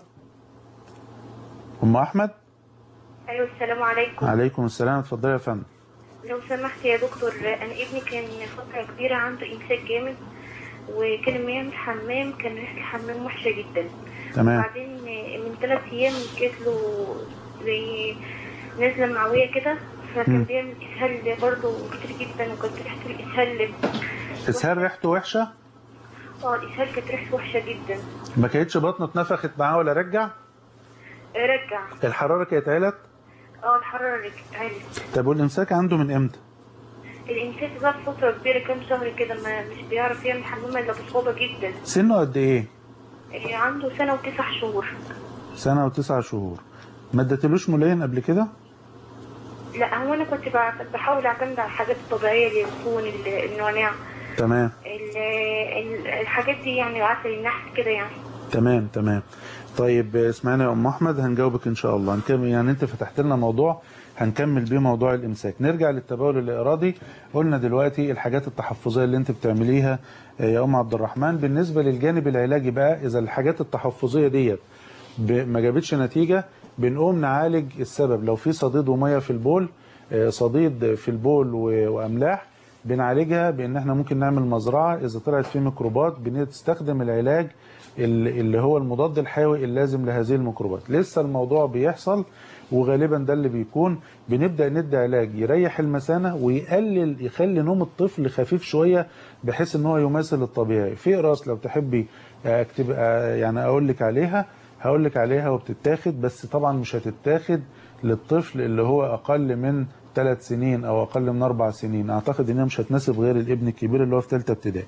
Speaker 3: ام احمد
Speaker 8: ايوه السلام عليكم
Speaker 3: عليكم السلام اتفضلي يا فندم
Speaker 8: لو سمحت يا دكتور انا ابني كان فتره كبيره عنده امساك جامد وكان لما يعمل حمام كان ريحه الحمام وحشه جدا
Speaker 3: تمام
Speaker 8: وبعدين من ثلاث ايام جات له زي نزله معويه كده
Speaker 3: مم.
Speaker 8: فكان بيعمل اسهال برضه كتير جدا وكانت ريحه الاسهال
Speaker 3: اسهال ريحته وحشه
Speaker 8: اه الاسهال كانت ريحته وحشه جدا
Speaker 3: ما كانتش بطنه اتنفخت معاه ولا رجع
Speaker 8: رجع
Speaker 3: الحراره كانت علت
Speaker 8: اه الحراره رجعت عالت
Speaker 3: طب والامساك عنده من امتى
Speaker 8: الامساك ظهر فتره كبيره كام شهر كده ما مش بيعرف يعمل حمام الا بصعوبه جدا
Speaker 3: سنه قد ايه
Speaker 8: إيه، عنده سنه وتسع شهور
Speaker 3: سنه وتسع شهور ما اديتلوش ملين قبل كده
Speaker 8: لا هو انا كنت بع- بحاول اعتمد على الحاجات الطبيعيه اليانسون ال- النعناع
Speaker 3: تمام
Speaker 8: ال- ال- الحاجات دي يعني عسل النحل كده يعني
Speaker 3: تمام تمام طيب اسمعنا يا ام احمد هنجاوبك ان شاء الله هنكمل يعني انت فتحت لنا موضوع هنكمل بيه موضوع الامساك نرجع للتبول الارادي قلنا دلوقتي الحاجات التحفظيه اللي انت بتعمليها آه، يا ام عبد الرحمن بالنسبه للجانب العلاجي بقى اذا الحاجات التحفظيه ديت ب- ما جابتش نتيجه بنقوم نعالج السبب لو في صديد وميه في البول آه، صديد في البول و- واملاح بنعالجها بان احنا ممكن نعمل مزرعه اذا طلعت فيه ميكروبات بنستخدم العلاج ال- اللي هو المضاد الحيوي اللازم لهذه الميكروبات لسه الموضوع بيحصل وغالبا ده اللي بيكون بنبدا ندي علاج يريح المثانه ويقلل يخلي نوم الطفل خفيف شويه بحيث ان هو يماثل الطبيعي في اقراص لو تحبي اكتب آه، يعني اقول لك عليها هقول لك عليها وبتتاخد بس طبعا مش هتتاخد للطفل اللي هو اقل من ثلاث سنين او اقل من اربع سنين اعتقد انها مش هتناسب غير الابن الكبير اللي هو في ثالثه ابتدائي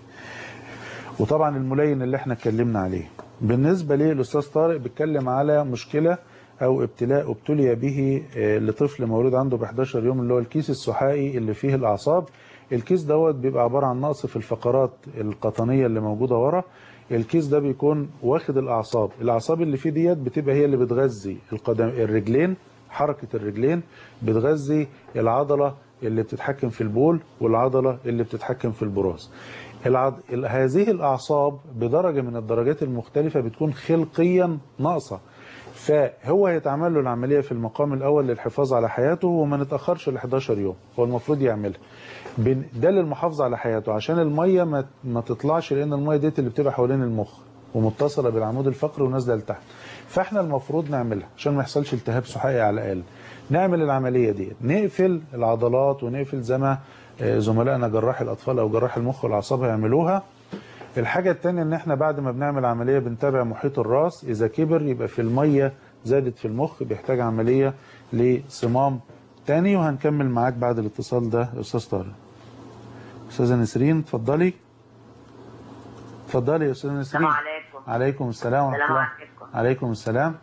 Speaker 3: وطبعا الملين اللي احنا اتكلمنا عليه بالنسبه ليه الاستاذ طارق بيتكلم على مشكله او ابتلاء ابتلي به آه، لطفل مولود عنده ب 11 يوم اللي هو الكيس السحائي اللي فيه الاعصاب الكيس دوت بيبقى عباره عن نقص في الفقرات القطنيه اللي موجوده ورا الكيس ده بيكون واخد الاعصاب الاعصاب اللي فيه ديت بتبقى هي اللي بتغذي القدم الرجلين حركه الرجلين بتغذي العضله اللي بتتحكم في البول والعضله اللي بتتحكم في البراز العض... ال- هذه الاعصاب بدرجه من الدرجات المختلفه بتكون خلقيا ناقصه فهو هيتعمل له العمليه في المقام الاول للحفاظ على حياته وما نتاخرش ل 11 يوم هو المفروض يعملها بن- ده للمحافظه على حياته عشان الميه ما, ما تطلعش لان الميه ديت اللي بتبقى حوالين المخ ومتصله بالعمود الفقري ونازله لتحت فاحنا المفروض نعملها عشان ما يحصلش التهاب سحائي على الاقل نعمل العمليه دي نقفل العضلات ونقفل زي ما آه، زملائنا جراحي الاطفال او جراحي المخ والاعصاب هيعملوها الحاجة التانية ان احنا بعد ما بنعمل عملية بنتابع محيط الراس اذا كبر يبقى في المية زادت في المخ بيحتاج عملية لصمام تاني وهنكمل معاك بعد الاتصال ده يا استاذ طارق استاذة نسرين اتفضلي اتفضلي يا استاذة نسرين
Speaker 9: السلام عليكم
Speaker 3: عليكم السلام ورحمة
Speaker 9: السلام
Speaker 3: الله
Speaker 9: عليكم
Speaker 3: عليكم السلام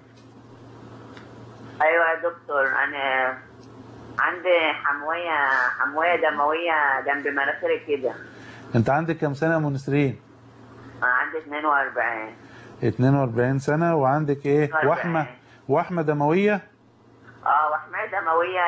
Speaker 9: ايوه يا دكتور انا عندي حمويه حمويه دمويه جنب مناخيري كده
Speaker 3: انت عندك كام سنة يا ام نسرين
Speaker 9: انا عندي 42
Speaker 3: 42 سنة وعندك ايه
Speaker 9: 42.
Speaker 3: وحمة وحمة دموية
Speaker 9: اه وحمايه دمويه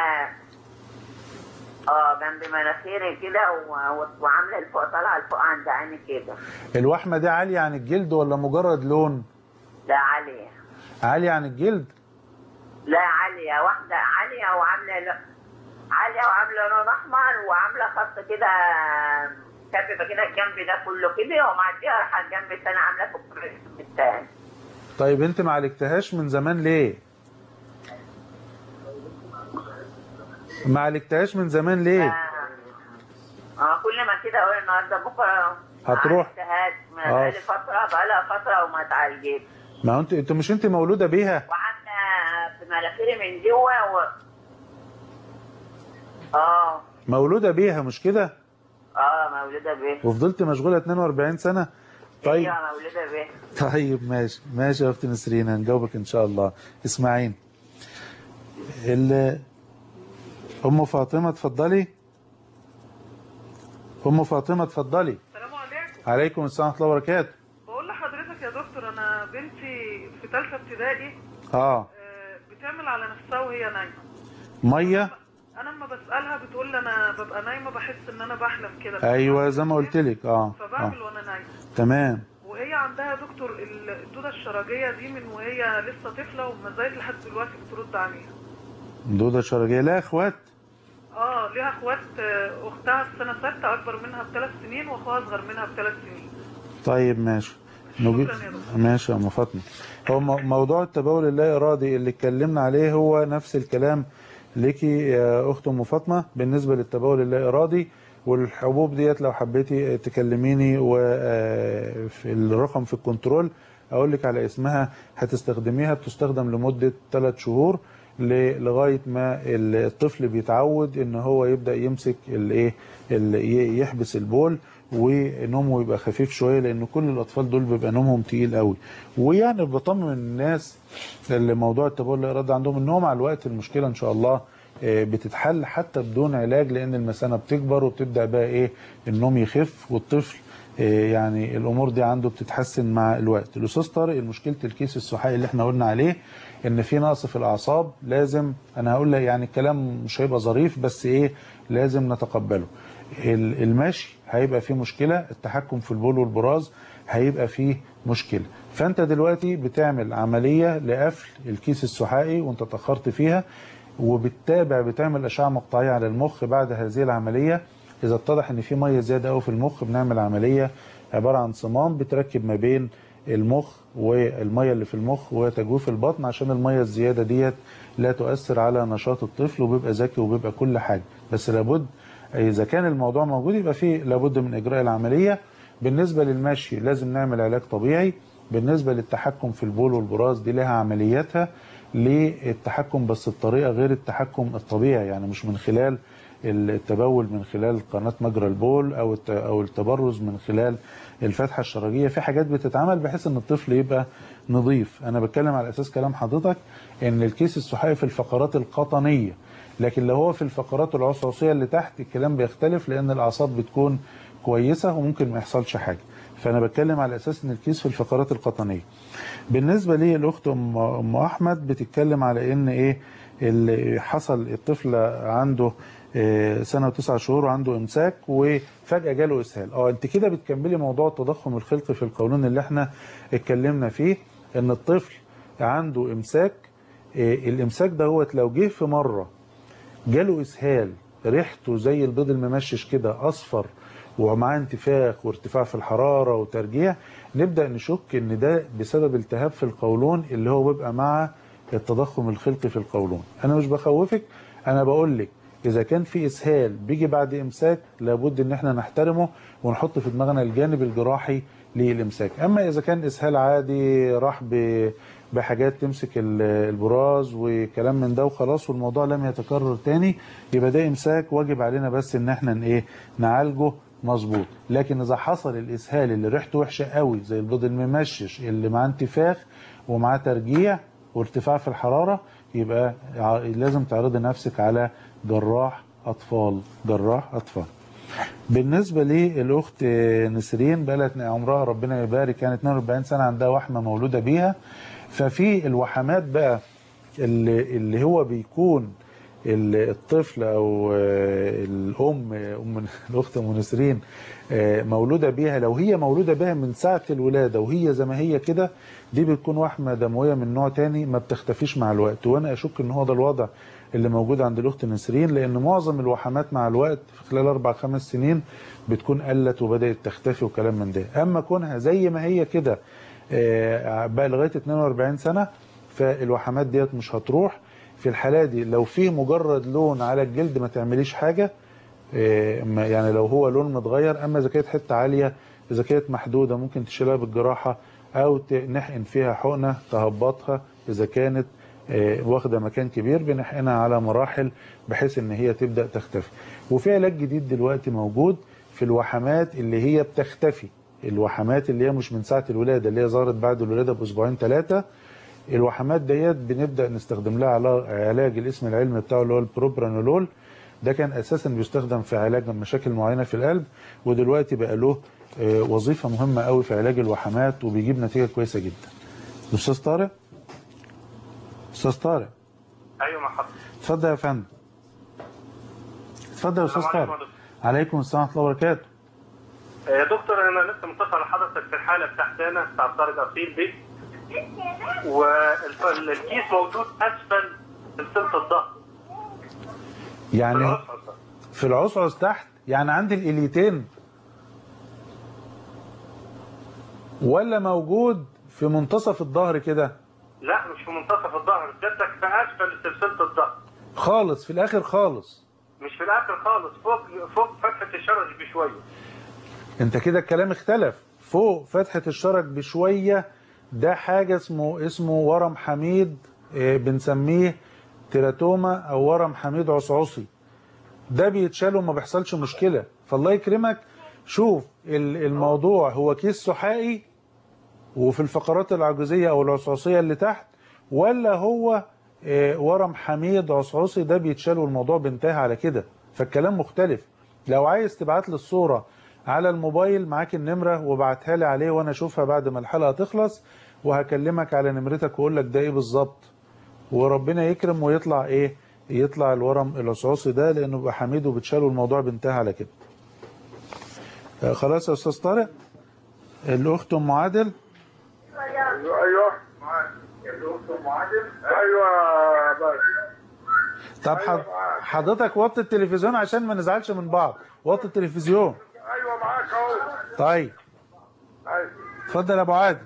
Speaker 9: اه جنب مناخيري كده و- و- وعامله لفوق طالعه لفوق عند عيني كده
Speaker 3: الوحمة دي عالية عن الجلد ولا مجرد لون
Speaker 9: لا عاليه
Speaker 3: عالية عن الجلد
Speaker 9: لا عاليه واحده عاليه وعامله ل- عاليه وعامله لون احمر وعامله خط كده كبه كده الجنب ده كله كده ومعديها راح على الجنب الثاني عامله فوق الجنب الثاني
Speaker 3: طيب انت ما عالجتهاش من زمان ليه ما عالجتهاش من زمان ليه
Speaker 9: اه كل ما كده اقول النهارده بكره
Speaker 3: هتروح.
Speaker 9: عالجتهاش ما
Speaker 3: آه.
Speaker 9: بقالي فتره بقالها فتره وما اتعالجتش
Speaker 3: ما هو انت انت مش انت مولوده بيها
Speaker 9: وعامله في مناخيري من جوه و... اه
Speaker 3: مولوده بيها مش كده
Speaker 9: اه مولوده به
Speaker 3: وفضلت مشغوله 42 سنه طيب
Speaker 9: ايوه مولوده به
Speaker 3: طيب ماشي ماشي يا اختي نسرين هنجاوبك ان شاء الله اسمعين ال ام فاطمه اتفضلي ام فاطمه اتفضلي
Speaker 6: السلام عليكم
Speaker 3: عليكم السلام ورحمه الله وبركاته
Speaker 6: بقول لحضرتك يا دكتور انا بنتي في ثالثه ابتدائي
Speaker 3: اه
Speaker 6: آه، بتعمل على نفسها وهي نايمه
Speaker 3: ميه
Speaker 6: انا لما بسالها بتقول لي انا ببقى نايمه بحس ان انا بحلم كده
Speaker 3: ايوه زي ما قلت لك اه اه
Speaker 6: فبعمل وانا نايمه
Speaker 3: تمام
Speaker 6: وهي عندها يا دكتور الدوده الشرجيه دي من وهي لسه طفله وما زالت لحد دلوقتي بترد عليها
Speaker 3: دوده شرجيه لا اخوات
Speaker 6: اه ليها اخوات آه، اختها في سنه سته اكبر منها بثلاث سنين واخوها اصغر منها بثلاث سنين
Speaker 3: طيب ماشي نجيب
Speaker 6: شكراً يا دكتور.
Speaker 3: ماشي يا ام فاطمه هو مو- موضوع التبول اللا ارادي اللي اتكلمنا عليه هو نفس الكلام ليكي يا اخت ام فاطمه بالنسبه للتبول اللا ارادي والحبوب ديت لو حبيتي تكلميني وفي الرقم في الكنترول اقول لك على اسمها هتستخدميها بتستخدم لمده 3 شهور ل- لغايه ما الطفل بيتعود ان هو يبدا يمسك الايه ال- ي- يحبس البول ونومه يبقى خفيف شويه لان كل الاطفال دول بيبقى نومهم تقيل قوي ويعني بطمن الناس اللي موضوع التبول لا ارادي عندهم ان هو مع الوقت المشكله ان شاء الله آه، بتتحل حتى بدون علاج لان المثانه بتكبر وبتبدا بقى ايه النوم يخف والطفل آه، يعني الامور دي عنده بتتحسن مع الوقت الاستاذ طارق مشكله الكيس السحائي اللي احنا قلنا عليه ان في نقص في الاعصاب لازم انا هقول لك يعني الكلام مش هيبقى ظريف بس ايه لازم نتقبله ال- المشي هيبقى فيه مشكله التحكم في البول والبراز هيبقى فيه مشكله فانت دلوقتي بتعمل عمليه لقفل الكيس السحائي وانت تاخرت فيها وبتتابع بتعمل اشعه مقطعيه على المخ بعد هذه العمليه اذا اتضح ان في ميه زياده قوي في المخ بنعمل عمليه عباره عن صمام بتركب ما بين المخ والميه اللي في المخ وتجويف البطن عشان الميه الزياده ديت لا تؤثر على نشاط الطفل وبيبقى ذكي وبيبقى كل حاجه بس لابد اذا كان الموضوع موجود يبقى فيه لابد من اجراء العمليه بالنسبه للمشي لازم نعمل علاج طبيعي بالنسبه للتحكم في البول والبراز دي لها عملياتها للتحكم بس بطريقه غير التحكم الطبيعي يعني مش من خلال التبول من خلال قناه مجرى البول او الت- او التبرز من خلال الفتحه الشرجيه في حاجات بتتعمل بحيث ان الطفل يبقى نظيف انا بتكلم على اساس كلام حضرتك ان الكيس السحائي في الفقرات القطنيه لكن لو هو في الفقرات العصعصيه اللي تحت الكلام بيختلف لان الاعصاب بتكون كويسه وممكن ما يحصلش حاجه فانا بتكلم على اساس ان الكيس في الفقرات القطنيه بالنسبه لي الاخت ام ام احمد بتتكلم على ان ايه اللي حصل الطفل عنده آه، سنه وتسعة شهور وعنده امساك وفجاه جاله اسهال اه انت كده بتكملي موضوع التضخم الخلقي في القولون اللي احنا اتكلمنا فيه ان الطفل عنده امساك آه، الامساك دوت لو جه في مره جاله اسهال ريحته زي البيض الممشش كده اصفر ومعاه انتفاخ وارتفاع في الحراره وترجيع نبدا نشك ان ده بسبب التهاب في القولون اللي هو بيبقى مع التضخم الخلقي في القولون انا مش بخوفك انا بقول لك اذا كان في اسهال بيجي بعد امساك لابد ان احنا نحترمه ونحط في دماغنا الجانب الجراحي للامساك اما اذا كان اسهال عادي راح ب بحاجات تمسك ال- البراز وكلام من ده وخلاص والموضوع لم يتكرر تاني يبقى ده امساك واجب علينا بس ان احنا ن- ايه نعالجه مظبوط لكن اذا حصل الاسهال اللي ريحته وحشه قوي زي البيض الممشش اللي معاه انتفاخ ومعاه ترجيع وارتفاع في الحراره يبقى ع- لازم تعرضي نفسك على جراح اطفال جراح اطفال بالنسبة للأخت نسرين بقت عمرها ربنا يبارك كانت 42 سنة عندها وحمة مولودة بيها ففي الوحمات بقى اللي, اللي هو بيكون ال- الطفل أو آه، الأم أم الأخت أم نسرين آه، مولودة بيها لو هي مولودة بيها من ساعة الولادة وهي زي ما هي كده دي بتكون وحمة دموية من نوع تاني ما بتختفيش مع الوقت وأنا أشك إن هو ده الوضع اللي موجود عند الأخت نسرين لأن معظم الوحمات مع الوقت في خلال أربع خمس سنين بتكون قلت وبدأت تختفي وكلام من ده أما كونها زي ما هي كده آه، بقى لغاية 42 سنة فالوحمات ديت مش هتروح في الحالة دي لو في مجرد لون على الجلد ما تعمليش حاجة آه، ما- يعني لو هو لون متغير اما اذا كانت حته عاليه اذا كانت محدوده ممكن تشيلها بالجراحه او ت- نحقن فيها حقنه تهبطها اذا كانت آه، واخده مكان كبير بنحقنها على مراحل بحيث ان هي تبدا تختفي وفي علاج جديد دلوقتي موجود في الوحمات اللي هي بتختفي الوحمات اللي هي مش من ساعه الولاده اللي هي ظهرت بعد الولاده باسبوعين ثلاثه الوحمات ديت بنبدا نستخدم لها علا- علاج الاسم العلمي بتاعه اللي هو البروبرانولول ده كان اساسا بيستخدم في علاج مشاكل معينه في القلب ودلوقتي بقى له آه، وظيفه مهمه قوي في علاج الوحمات وبيجيب نتيجه كويسه جدا. الاستاذ طارق استاذ طارق
Speaker 5: ايوه مع حضرتك
Speaker 3: اتفضل يا فندم اتفضل يا استاذ
Speaker 5: السلام عليكم
Speaker 3: طارق
Speaker 5: يا دكتور.
Speaker 3: عليكم السلام ورحمه الله وبركاته
Speaker 5: يا دكتور انا لسه متصل على حضرتك في الحاله بتاعت انا بتاع طارق اصيل دي والكيس موجود اسفل سلسله الظهر
Speaker 3: يعني
Speaker 5: العصعصة.
Speaker 3: في العصعص تحت يعني عندي الاليتين ولا موجود في منتصف الظهر كده
Speaker 5: لا مش في منتصف الظهر سيادتك في اسفل سلسله الظهر
Speaker 3: خالص في الاخر خالص
Speaker 5: مش في الاخر خالص فوق فوق فتحه الشرج بشويه
Speaker 3: انت كده الكلام اختلف فوق فتحة الشرج بشوية ده حاجة اسمه اسمه ورم حميد اه، بنسميه تيراتوما او ورم حميد عصعصي ده بيتشال وما بيحصلش مشكلة فالله يكرمك شوف ال- الموضوع هو كيس سحائي وفي الفقرات العجوزية او العصعصية اللي تحت ولا هو اه، ورم حميد عصعصي ده بيتشال والموضوع بينتهي على كده فالكلام مختلف لو عايز تبعت لي الصورة على الموبايل معاك النمرة وابعتها لي عليه وانا اشوفها بعد ما الحلقة تخلص وهكلمك على نمرتك واقول لك ده ايه بالظبط وربنا يكرم ويطلع ايه يطلع الورم العصعصي ده لانه بيبقى حميد وبتشال والموضوع بينتهي على كده آه، خلاص يا استاذ طارق الاخت ام عادل
Speaker 5: ايوه ايوه بس
Speaker 3: طب حض- حضرتك وطي التلفزيون عشان ما نزعلش من بعض وطي التلفزيون
Speaker 5: ايوه معاك اهو
Speaker 3: طيب
Speaker 5: ايوه
Speaker 3: اتفضل يا ابو عادل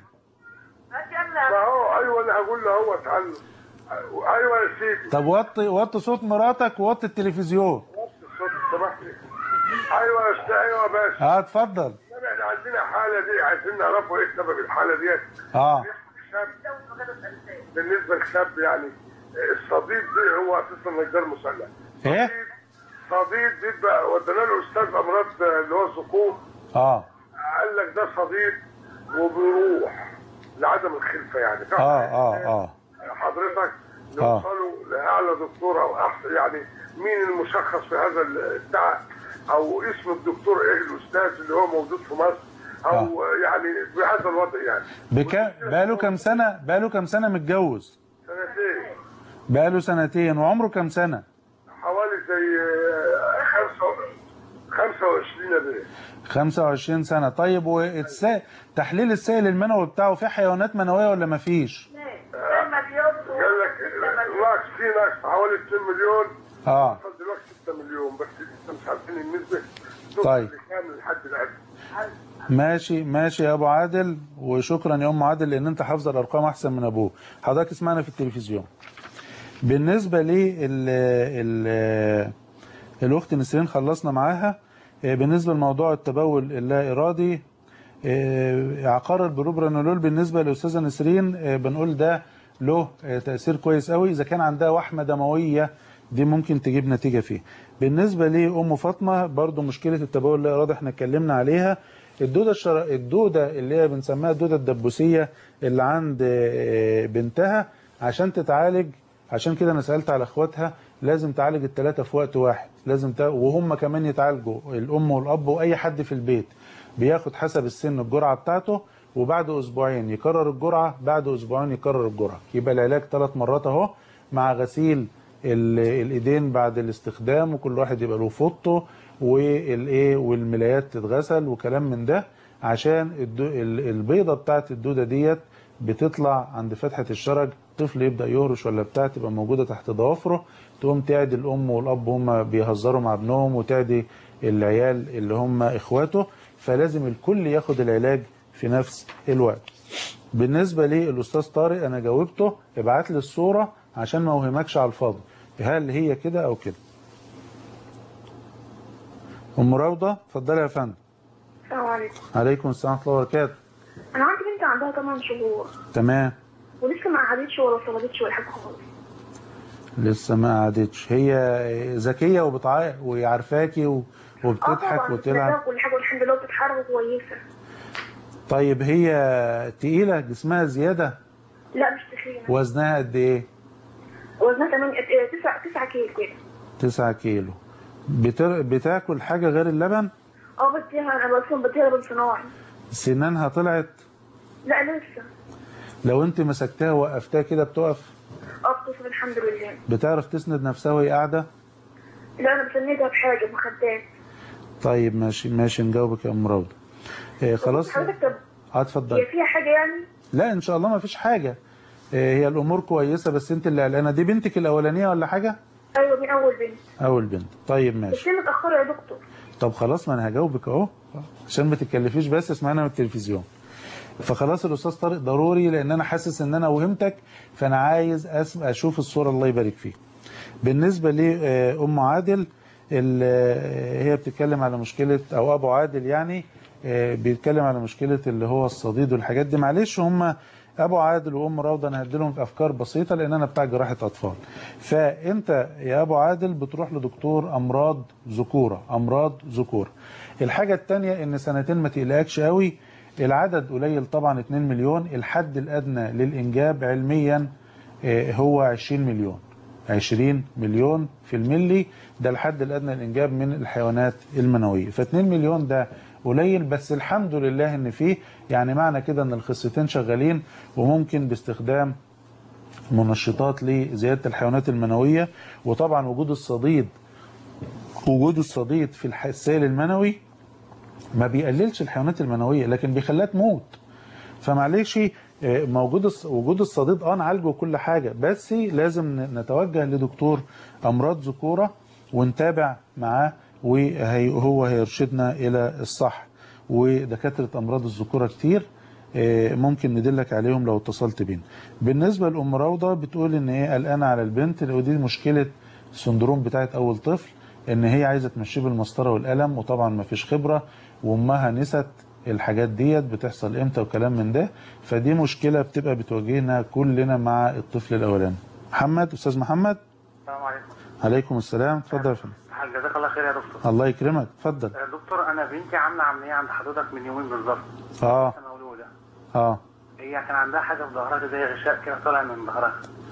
Speaker 5: ما هو ايوه انا هقول له هو اتعلم ايوه يا سيدي
Speaker 3: طب وطي وطي صوت مراتك ووطي التلفزيون
Speaker 5: الصوت سمحت لي ايوه يا استاذ ايوه يا باشا
Speaker 3: اه اتفضل
Speaker 5: احنا عندنا حاله دي عايزين نعرفوا ايه سبب الحاله ديت
Speaker 3: اه
Speaker 5: شاب بالنسبه للشاب يعني الصديد ده هو اساسا نجار مسلح
Speaker 3: ايه
Speaker 5: صديد بيبقى ودينا له استاذ امراض اللي هو الذكور
Speaker 3: اه
Speaker 5: قال لك ده صديد وبيروح لعدم الخلفه يعني
Speaker 3: اه اه اه
Speaker 5: حضرتك
Speaker 3: آه.
Speaker 5: نوصلوا لاعلى دكتور او احسن يعني مين المشخص في هذا الدعاء او اسم الدكتور ايه الاستاذ اللي هو موجود في مصر او يعني بهذا الوضع يعني
Speaker 3: بكا بقاله كام سنة بقاله كام سنة متجوز
Speaker 5: سنتين
Speaker 3: بقاله سنتين وعمره كام سنة
Speaker 5: حوالي زي آه، خمسة 25 يا بيه
Speaker 3: 25 سنة طيب والسائل تحليل السائل المنوي بتاعه فيه حيوانات منوية ولا مفيش
Speaker 5: قال لك ناقص في ناقص حوالي 2 مليون
Speaker 3: اه
Speaker 5: وصل دلوقتي 6 مليون بس لسه مش عارفين النسبه
Speaker 3: طيب.
Speaker 5: كامل لحد الان
Speaker 3: ماشي ماشي يا ابو عادل وشكرا يا ام عادل لان انت حافظ الارقام احسن من ابوه حضرتك اسمعنا في التلفزيون بالنسبه لي ال ال الاخت نسرين خلصنا معاها آه، بالنسبه لموضوع التبول اللا ارادي آه، عقار البروبرانولول بالنسبه للاستاذه نسرين آه، بنقول ده له آه، تاثير كويس قوي اذا كان عندها وحمه دمويه دي ممكن تجيب نتيجه فيه بالنسبه لام فاطمه برضو مشكله التبول اللا ارادي احنا اتكلمنا عليها الدوده الشر... الدوده اللي هي بنسميها الدوده الدبوسيه اللي عند آه، بنتها عشان تتعالج عشان كده انا سالت على اخواتها لازم تعالج الثلاثه في وقت واحد لازم ت... وهم كمان يتعالجوا الام والاب واي حد في البيت بياخد حسب السن الجرعه بتاعته وبعد اسبوعين يكرر الجرعه بعد اسبوعين يكرر الجرعه يبقى العلاج ثلاث مرات اهو مع غسيل ال- الايدين بعد الاستخدام وكل واحد يبقى له فوطه والايه والملايات تتغسل وكلام من ده عشان الدو ال- البيضه بتاعت الدوده ديت بتطلع عند فتحه الشرج طفل يبدا يهرش ولا بتاع تبقى موجوده تحت ضوافره تقوم تعدي الام والاب هما بيهزروا مع ابنهم وتعدي العيال اللي هم اخواته فلازم الكل ياخد العلاج في نفس الوقت بالنسبه للاستاذ طارق انا جاوبته ابعت لي الصوره عشان ما اوهمكش على الفاضي هل هي كده او كده ام روضه اتفضلي يا فندم
Speaker 4: السلام عليكم
Speaker 3: عليكم السلام ورحمه الله وبركاته
Speaker 4: انا عندي بنت عندها 8 شهور
Speaker 3: تمام
Speaker 4: ولسه ما قعدتش ولا صلتش ولا حاجه خالص
Speaker 3: لسه ما قعدتش هي ذكيه وبتعيط وعارفاكي و-
Speaker 4: اه
Speaker 3: وبتضحك
Speaker 4: طبعا
Speaker 3: وتلعب
Speaker 4: كل حاجه والحمد لله بتتحرك كويسه
Speaker 3: طيب هي تقيله جسمها زياده
Speaker 4: لا مش تخينه
Speaker 3: وزنها قد ايه
Speaker 4: وزنها 8 9 9 كيلو كده
Speaker 3: 9 كيلو بتر... بتاكل حاجه غير اللبن
Speaker 4: اه بديها انا بصلا بديها لبن صناعي
Speaker 3: سنانها طلعت
Speaker 4: لا لسه
Speaker 3: لو انت مسكتها وقفتها كده بتقف
Speaker 4: اه بتصل الحمد لله
Speaker 3: بتعرف تسند نفسها وهي قاعده
Speaker 4: لا انا بسندها بحاجه مخدات
Speaker 3: طيب ماشي ماشي نجاوبك يا ام روضه آه خلاص
Speaker 4: حضرتك طب
Speaker 3: اه
Speaker 4: هي
Speaker 3: اتفضل
Speaker 4: فيها حاجه يعني
Speaker 3: لا ان شاء الله ما فيش حاجه آه هي الامور كويسه بس انت اللي قلقانه دي بنتك الاولانيه ولا حاجه
Speaker 4: ايوه دي اول بنت
Speaker 3: اول بنت طيب
Speaker 4: بس
Speaker 3: ماشي
Speaker 4: هي متاخره يا دكتور
Speaker 3: طب خلاص ما انا هجاوبك اهو عشان ما تتكلفيش بس اسمعنا من التلفزيون فخلاص الاستاذ طارق ضروري لان انا حاسس ان انا وهمتك فانا عايز أسمع اشوف الصوره الله يبارك فيك بالنسبه لام عادل ال- آه، هي بتتكلم على مشكله او ابو عادل يعني آه، بيتكلم على مشكله اللي هو الصديد والحاجات دي معلش هم ابو عادل وام روضه انا هديلهم في افكار بسيطه لان انا بتاع جراحه اطفال فانت يا ابو عادل بتروح لدكتور امراض ذكوره امراض ذكوره الحاجه الثانيه ان سنتين ما تقلقكش قوي العدد قليل طبعا 2 مليون الحد الادنى للانجاب علميا آه، هو 20 مليون 20 مليون في الملي ده الحد الادنى للانجاب من الحيوانات المنويه ف2 مليون ده قليل بس الحمد لله ان فيه يعني معنى كده ان الخصيتين شغالين وممكن باستخدام منشطات لزياده الحيوانات المنويه وطبعا وجود الصديد وجود الصديد في الح- السائل المنوي ما بيقللش الحيوانات المنويه لكن بيخليها تموت فمعلش آه، موجود الص- وجود الصديد اه نعالجه كل حاجه بس لازم ن- نتوجه لدكتور امراض ذكوره ونتابع معاه وهو هيرشدنا الى الصح ودكاتره امراض الذكوره كتير آه، ممكن ندلك عليهم لو اتصلت بينا بالنسبه لام روضه بتقول ان هي قلقانه على البنت ودي مشكله السندروم بتاعت اول طفل ان هي عايزه تمشيه بالمسطره والقلم وطبعا ما فيش خبره وامها نست الحاجات ديت بتحصل امتى وكلام من ده فدي مشكله بتبقى بتواجهنا كلنا مع الطفل الاولاني محمد استاذ محمد
Speaker 10: السلام عليكم
Speaker 3: عليكم السلام اتفضل يا فندم
Speaker 10: جزاك الله خير يا دكتور
Speaker 3: الله يكرمك اتفضل
Speaker 10: آه، دكتور انا بنتي عامله عمليه عند حضرتك من يومين بالظبط
Speaker 3: اه
Speaker 10: لسه مولوده
Speaker 3: اه
Speaker 10: هي كان عندها حاجه في ظهرها كده زي غشاء كده طالع من ظهرها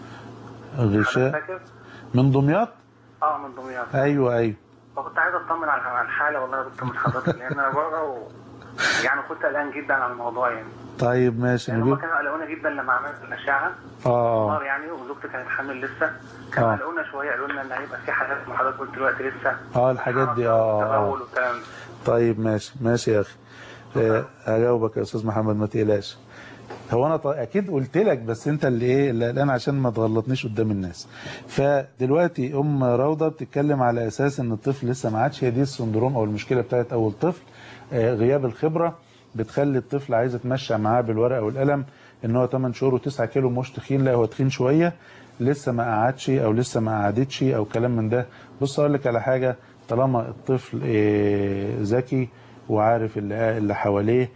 Speaker 3: غشاء
Speaker 10: فاكر؟
Speaker 3: من دمياط
Speaker 10: اه من دمياط
Speaker 3: ايوه ايوه
Speaker 10: فكنت عايز اطمن على على الحاله والله يا دكتور من حضرتك لان انا بره و... يعني كنت قلقان جدا على الموضوع يعني
Speaker 3: طيب ماشي
Speaker 10: لان هم
Speaker 3: نجيب
Speaker 10: كانوا قلقونا جدا لما عملت الاشعه
Speaker 3: اه
Speaker 10: نار يعني وزوجتي كانت حامل لسه كانوا
Speaker 3: آه.
Speaker 10: قلقونا شويه قالوا لنا ان هيبقى في حاجات ما حضرتك قلت دلوقتي لسه
Speaker 3: اه الحاجات دي اه اه
Speaker 10: تبول والكلام ده
Speaker 3: طيب ماشي ماشي يا اخي آه، هجاوبك يا استاذ محمد ما تقلقش هو انا ط- اكيد قلت لك بس انت اللي ايه اللي قلقان عشان ما تغلطنيش قدام الناس فدلوقتي ام روضه بتتكلم على اساس ان الطفل لسه ما عادش هي دي السندروم او المشكله بتاعت اول طفل آه، غياب الخبره بتخلي الطفل عايز يتمشى معاه بالورقه والقلم ان هو 8 شهور و9 كيلو مش تخين لا هو تخين شويه لسه ما قعدش او لسه ما قعدتش او كلام من ده بص اقول لك على حاجه طالما الطفل آه، ذكي وعارف اللي اللي حواليه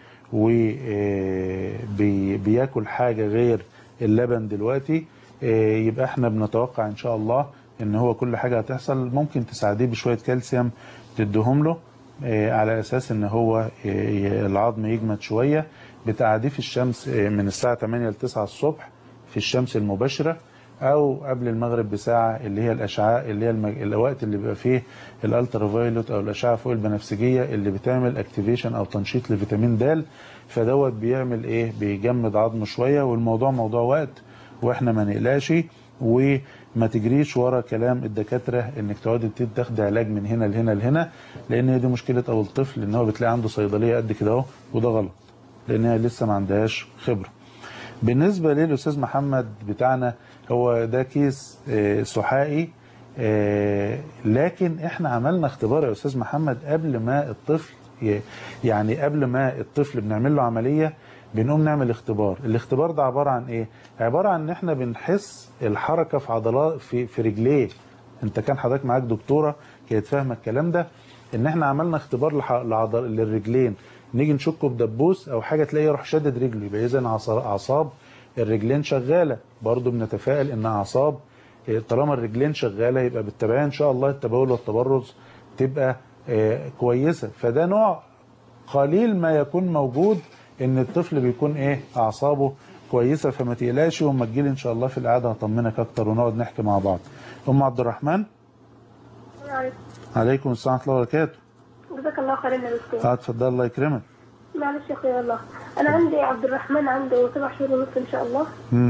Speaker 3: وبياكل حاجه غير اللبن دلوقتي آه، يبقى احنا بنتوقع ان شاء الله ان هو كل حاجه هتحصل ممكن تساعديه بشويه كالسيوم تديهم له آه، على اساس ان هو آه، العظم يجمد شويه بتقعديه في الشمس آه، من الساعه 8 ل 9 الصبح في الشمس المباشره او قبل المغرب بساعه اللي هي الاشعه اللي هي المج... الوقت اللي بيبقى فيه الالترا فايولوت او الاشعه فوق البنفسجيه اللي بتعمل اكتيفيشن او تنشيط لفيتامين د فدوت بيعمل ايه بيجمد عظمه شويه والموضوع موضوع وقت واحنا ما نقلقش وما تجريش ورا كلام الدكاتره انك تقعدي تبتدي تاخدي علاج من هنا لهنا لهنا لان هي دي مشكله اول طفل ان هو بتلاقي عنده صيدليه قد كده اهو وده غلط لان هي لسه ما عندهاش خبره بالنسبة للأستاذ محمد بتاعنا هو ده كيس آه، سحائي آه، لكن احنا عملنا اختبار يا أستاذ محمد قبل ما الطفل ي- يعني قبل ما الطفل بنعمل له عملية بنقوم نعمل اختبار الاختبار ده عبارة عن ايه عبارة عن ان احنا بنحس الحركة في عضلات في, في رجليه انت كان حضرتك معاك دكتورة كانت فاهمة الكلام ده ان احنا عملنا اختبار لح- لعضل للرجلين نيجي نشكه بدبوس او حاجه تلاقيه يروح شادد رجله يبقى اذا أعصا- اعصاب الرجلين شغاله برضو بنتفائل ان اعصاب إيه، طالما الرجلين شغاله يبقى بالتبعيه ان شاء الله التبول والتبرز تبقى آه، كويسه فده نوع قليل ما يكون موجود ان الطفل بيكون ايه اعصابه كويسه فما تقلقش وما تجيلي ان شاء الله في القعده هطمنك اكتر ونقعد نحكي مع بعض ام عبد الرحمن
Speaker 4: عليكم
Speaker 3: عليكم السلام ورحمه الله وبركاته
Speaker 4: جزاك الله خير يا دكتور
Speaker 3: اه اتفضل الله يكرمك
Speaker 4: معلش يا اخويا والله انا عندي عبد الرحمن عنده سبع شهور ونص ان شاء الله
Speaker 3: مم.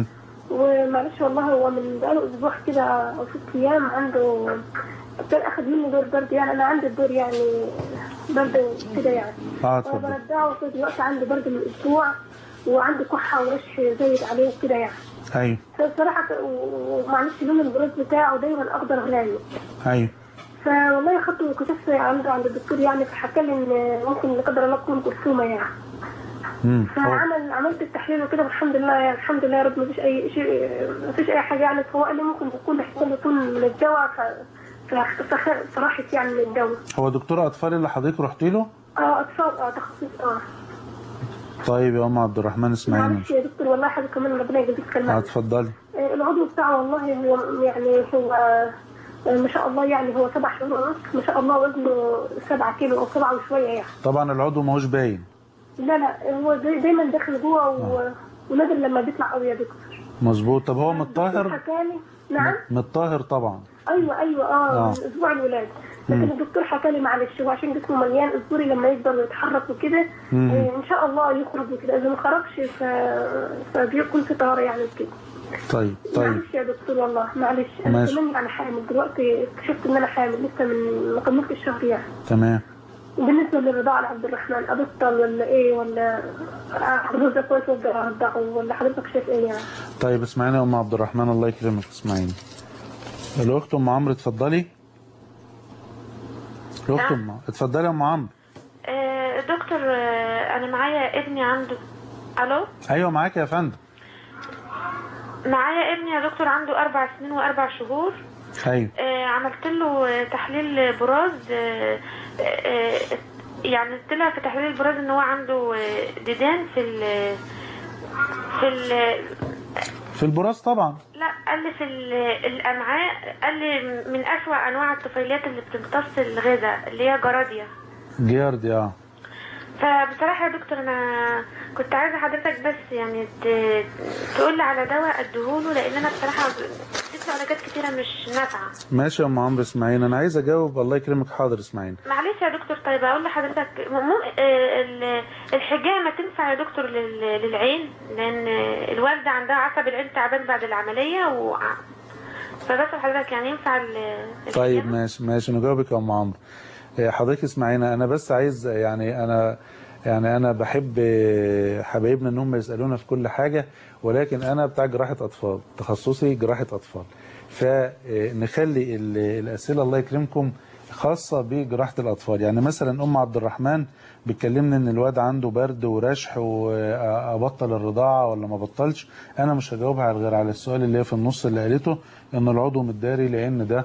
Speaker 11: ومعلش والله هو من بقاله اسبوع كده او ست ايام عنده كان اخد مني دور برد يعني انا عندي الدور يعني برد كده يعني
Speaker 3: اه اتفضل
Speaker 11: فبرضعه في دلوقتي عندي برد من اسبوع وعندي كحه ورش زايد عليه وكده يعني
Speaker 3: ايوه
Speaker 11: فبصراحه ك- و- ومعلش لون البراز بتاعه دايما اخضر غامق
Speaker 3: ايوه
Speaker 11: فوالله خدته وكشفت عنده عند الدكتور يعني فحكى لي ان ممكن لا قدر الله تكون جرثومه يعني
Speaker 3: امم هو
Speaker 11: فعمل عملت التحليل وكده والحمد لله يعني الحمد لله يا رب مفيش اي شيء مفيش اي حاجه يعني فهو قال لي ممكن تكون احتمال يكون من الدواء ف ف- فخ- فراحت يعني من الدواء
Speaker 3: هو دكتور اطفال اللي حضرتك رحت له
Speaker 11: اه اطفال اه تخصص اه
Speaker 3: طيب يا ام عبد الرحمن اسمعيني
Speaker 11: معلش يا دكتور والله حاجه كمان ربنا يجزيك
Speaker 3: اه
Speaker 11: كلمه
Speaker 3: اتفضلي
Speaker 11: آه، العضو بتاعه والله هو يعني هو آه، ما شاء الله يعني هو سبع شهور ونص ما شاء الله وزنه سبعة كيلو او سبعة وشويه يعني
Speaker 3: طبعا العضو ماهوش باين
Speaker 11: لا لا هو داي- دايما داخل جوه و... ونادر لما بيطلع قوي يا دكتور
Speaker 3: مظبوط طب هو متطهر
Speaker 11: حكالي نعم
Speaker 3: متطهر طبعا
Speaker 11: ايوه ايوه اه
Speaker 3: آه.
Speaker 11: من اسبوع الولاده لكن
Speaker 3: مم.
Speaker 11: الدكتور حكى لي معلش هو عشان جسمه مليان اصبري لما يقدر ويتحرك وكده
Speaker 3: مم.
Speaker 11: آه، ان شاء الله يخرج وكده اذا ما خرجش ف... فبيكون في طهاره يعني وكده
Speaker 3: طيب طيب
Speaker 11: معلش يا دكتور والله معلش انا
Speaker 3: ماشي.
Speaker 11: كمان يعني حامل دلوقتي اكتشفت ان انا حامل لسه من ما كملتش الشهر يعني
Speaker 3: تمام
Speaker 11: بالنسبه للرضاعه لعبد الرحمن ابطل ولا ايه ولا حضرتك ده كويس ولا ارضعه ولا حضرتك شايف ايه يعني
Speaker 3: طيب اسمعيني يا ام عبد الرحمن الله يكرمك اسمعيني الاخت ام عمرو اتفضلي الاخت ام اتفضلي يا ام عمرو
Speaker 12: آه، دكتور آه، انا معايا ابني عنده الو
Speaker 3: ايوه معاك يا فندم
Speaker 12: معايا ابني يا دكتور عنده اربع سنين واربع شهور
Speaker 3: ايوه
Speaker 12: آه، عملت له آه، تحليل براز آه، آه، يعني طلع في تحليل البراز ان هو عنده آه، ديدان في ال في ال
Speaker 3: في البراز طبعا
Speaker 12: لا قال لي في ال- الامعاء قال لي من اسوأ انواع الطفيليات اللي بتمتص الغذاء اللي هي جراديا
Speaker 3: جياردي اه
Speaker 12: فبصراحة يا دكتور أنا كنت عايزة حضرتك بس يعني ت- تقول لي على دواء أديهوله لأن أنا بصراحة اديت له علاجات كتيرة مش نافعة
Speaker 3: ماشي يا ام عمرو اسمعيني انا عايز اجاوب الله يكرمك حاضر اسمعيني
Speaker 12: معلش يا دكتور طيب أقول لحضرتك م- م- آه، ال- الحجامة تنفع يا دكتور لل- للعين لأن الوالدة عندها عصب العين تعبان بعد العملية و فبسأل حضرتك يعني ينفع ال-
Speaker 3: طيب ماشي ماشي نجاوبك يا ام عمرو إيه، حضرتك اسمعينا انا بس عايز يعني انا يعني انا بحب إيه، حبايبنا ان هم يسالونا في كل حاجه ولكن انا بتاع جراحه اطفال تخصصي جراحه اطفال فنخلي ال- الاسئله الله يكرمكم خاصه بجراحه الاطفال يعني مثلا ام عبد الرحمن بتكلمني ان الواد عنده برد ورشح وابطل الرضاعه ولا ما بطلش انا مش هجاوبها غير على السؤال اللي هي في النص اللي قالته ان العضو متداري لان ده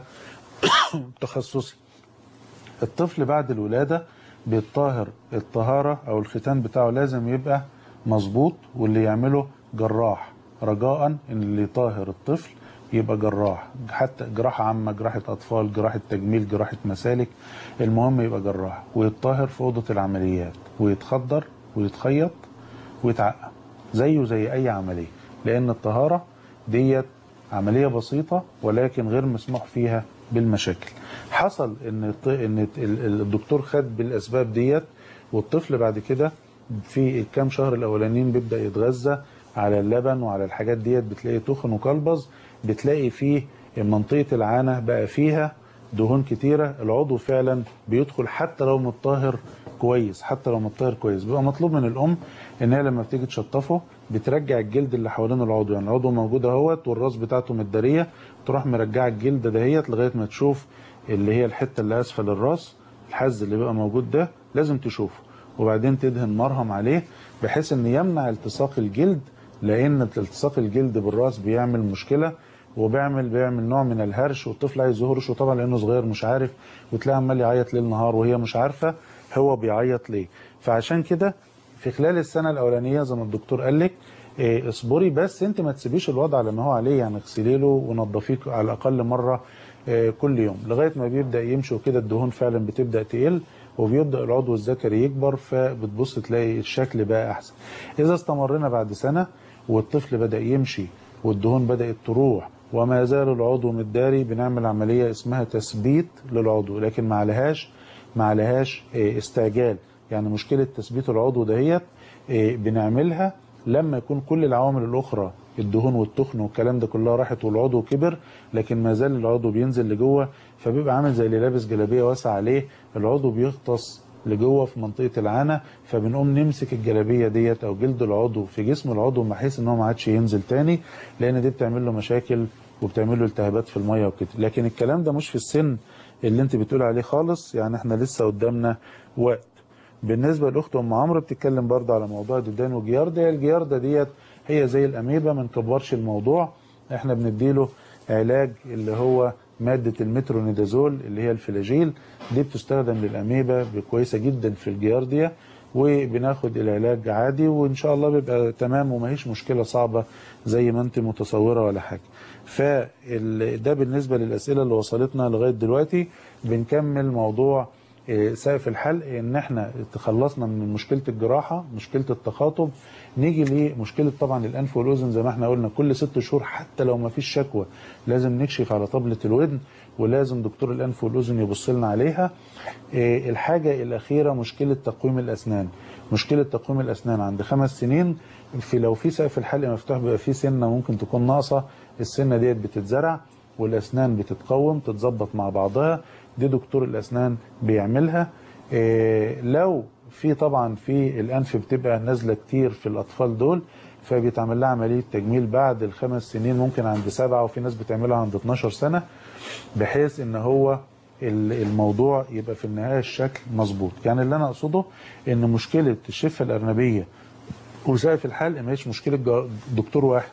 Speaker 3: تخصصي الطفل بعد الولادة بيتطهر الطهارة أو الختان بتاعه لازم يبقى مظبوط واللي يعمله جراح رجاء إن اللي يطهر الطفل يبقى جراح حتى جراحة عامة جراحة أطفال جراحة تجميل جراحة مسالك المهم يبقى جراح ويتطهر في أوضة العمليات ويتخدر ويتخيط ويتعقم زيه زي أي عملية لأن الطهارة ديت عملية بسيطة ولكن غير مسموح فيها بالمشاكل حصل ان الط- ان ال- ال- الدكتور خد بالاسباب ديت والطفل بعد كده في الكام شهر الاولانيين بيبدا يتغذى على اللبن وعلى الحاجات ديت بتلاقي تخن وكلبز بتلاقي فيه منطقه العانه بقى فيها دهون كتيره العضو فعلا بيدخل حتى لو متطهر كويس حتى لو متطهر كويس بيبقى مطلوب من الام ان هي لما بتيجي تشطفه بترجع الجلد اللي حوالين العضو يعني العضو موجود اهوت والراس بتاعته متداريه تروح مرجعه الجلد دهيت لغايه ما تشوف اللي هي الحته اللي اسفل الراس الحز اللي بيبقى موجود ده لازم تشوفه وبعدين تدهن مرهم عليه بحيث ان يمنع التصاق الجلد لان التصاق الجلد بالراس بيعمل مشكله وبيعمل بيعمل نوع من الهرش والطفل عايز يهرشه طبعا لانه صغير مش عارف وتلاقيه عمال يعيط ليل نهار وهي مش عارفه هو بيعيط ليه فعشان كده في خلال السنه الاولانيه زي ما الدكتور قال لك إيه، اصبري بس انت ما تسيبيش الوضع على ما هو عليه يعني اغسلي له ونضفيه على الاقل مره آه، كل يوم لغايه ما بيبدا يمشي وكده الدهون فعلا بتبدا تقل وبيبدا العضو الذكري يكبر فبتبص تلاقي الشكل بقى احسن اذا استمرنا بعد سنه والطفل بدا يمشي والدهون بدات تروح وما زال العضو متداري بنعمل عمليه اسمها تثبيت للعضو لكن ما عليهاش ما عليهاش آه، استعجال يعني مشكله تثبيت العضو دهيت آه، بنعملها لما يكون كل العوامل الاخرى الدهون والتخن والكلام ده كلها راحت والعضو كبر لكن ما زال العضو بينزل لجوه فبيبقى عامل زي اللي لابس جلابيه واسعه عليه العضو بيغطس لجوه في منطقه العانه فبنقوم نمسك الجلابيه ديت او جلد العضو في جسم العضو بحيث ان هو ما عادش ينزل تاني لان دي بتعمل له مشاكل وبتعمل له التهابات في الميه وكده لكن الكلام ده مش في السن اللي انت بتقول عليه خالص يعني احنا لسه قدامنا وقت بالنسبه لاخت ام عمرو بتتكلم برضه على موضوع ديدان وجياردة الجياردة ديت هي زي الاميبا ما نكبرش الموضوع احنا بنديله علاج اللي هو مادة المترونيدازول اللي هي الفلاجيل دي بتستخدم للأميبا كويسة جدا في الجيارديا وبناخد العلاج عادي وإن شاء الله بيبقى تمام وماهيش مشكلة صعبة زي ما أنت متصورة ولا حاجة فده بالنسبة للأسئلة اللي وصلتنا لغاية دلوقتي بنكمل موضوع إيه، سقف الحلق ان احنا تخلصنا من مشكله الجراحه مشكله التخاطب نيجي لمشكله طبعا الانف والاذن زي ما احنا قلنا كل ست شهور حتى لو ما فيش شكوى لازم نكشف على طبله الودن ولازم دكتور الانف والاذن يبص لنا عليها إيه، الحاجه الاخيره مشكله تقويم الاسنان مشكله تقويم الاسنان عند خمس سنين في لو في سقف الحلق مفتوح بيبقى في سنه ممكن تكون ناقصه السنه ديت بتتزرع والاسنان بتتقوم تتظبط مع بعضها دي دكتور الاسنان بيعملها إيه لو في طبعا في الانف بتبقى نازله كتير في الاطفال دول فبيتعمل لها عمليه تجميل بعد الخمس سنين ممكن عند سبعه وفي ناس بتعملها عند 12 سنه بحيث ان هو ال- الموضوع يبقى في النهايه الشكل مظبوط يعني اللي انا اقصده ان مشكله الشفه الارنبيه وسقف الحلق مش مشكله جا- دكتور واحد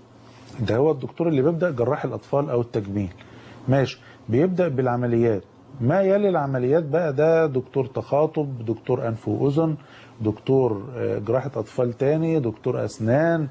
Speaker 3: ده هو الدكتور اللي بيبدا جراح الاطفال او التجميل ماشي بيبدا بالعمليات ما يلي العمليات بقى ده دكتور تخاطب دكتور انف واذن دكتور آه، جراحه اطفال تاني دكتور اسنان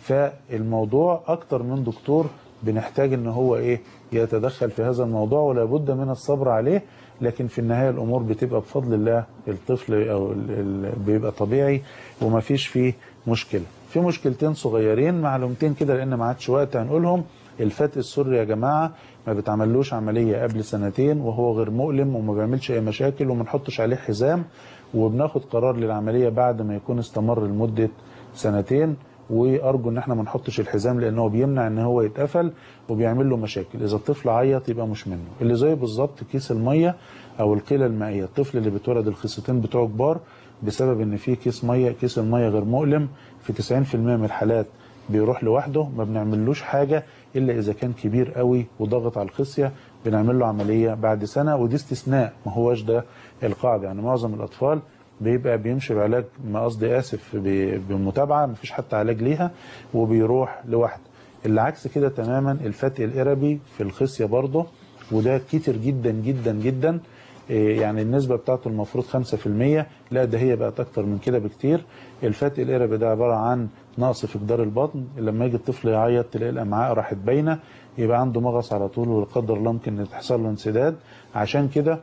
Speaker 3: فالموضوع اكتر من دكتور بنحتاج ان هو ايه يتدخل في هذا الموضوع ولا بد من الصبر عليه لكن في النهايه الامور بتبقى بفضل الله الطفل او ال- ال- بيبقى طبيعي وما فيش فيه مشكله في مشكلتين صغيرين معلومتين كده لان ما عادش وقت هنقولهم الفتق السري يا جماعه ما بتعملوش عمليه قبل سنتين وهو غير مؤلم وما بيعملش اي مشاكل وما نحطش عليه حزام وبناخد قرار للعمليه بعد ما يكون استمر لمده سنتين وارجو ان احنا ما نحطش الحزام لان هو بيمنع ان هو يتقفل وبيعمل له مشاكل اذا الطفل عيط يبقى مش منه اللي زي بالظبط كيس الميه او القيله المائيه الطفل اللي بيتولد الخصيتين بتوعه كبار بسبب ان في كيس ميه كيس الميه غير مؤلم في 90% من الحالات بيروح لوحده ما بنعملوش حاجه الا اذا كان كبير قوي وضغط على الخصيه بنعمل له عمليه بعد سنه ودي استثناء ما هوش ده القاعده يعني معظم الاطفال بيبقى بيمشي بعلاج ما قصدي اسف ب- بمتابعه مفيش حتى علاج ليها وبيروح لوحده اللي عكس كده تماما الفتق الاربي في الخصيه برضه وده كتير جدا جدا جدا إيه يعني النسبة بتاعته المفروض 5% لا ده هي بقت أكتر من كده بكتير الفتق القربي ده عبارة عن نقص في جدار البطن لما يجي الطفل يعيط تلاقي الأمعاء راحت باينة يبقى عنده مغص على طول ولا قدر الله ممكن تحصل له انسداد عشان كده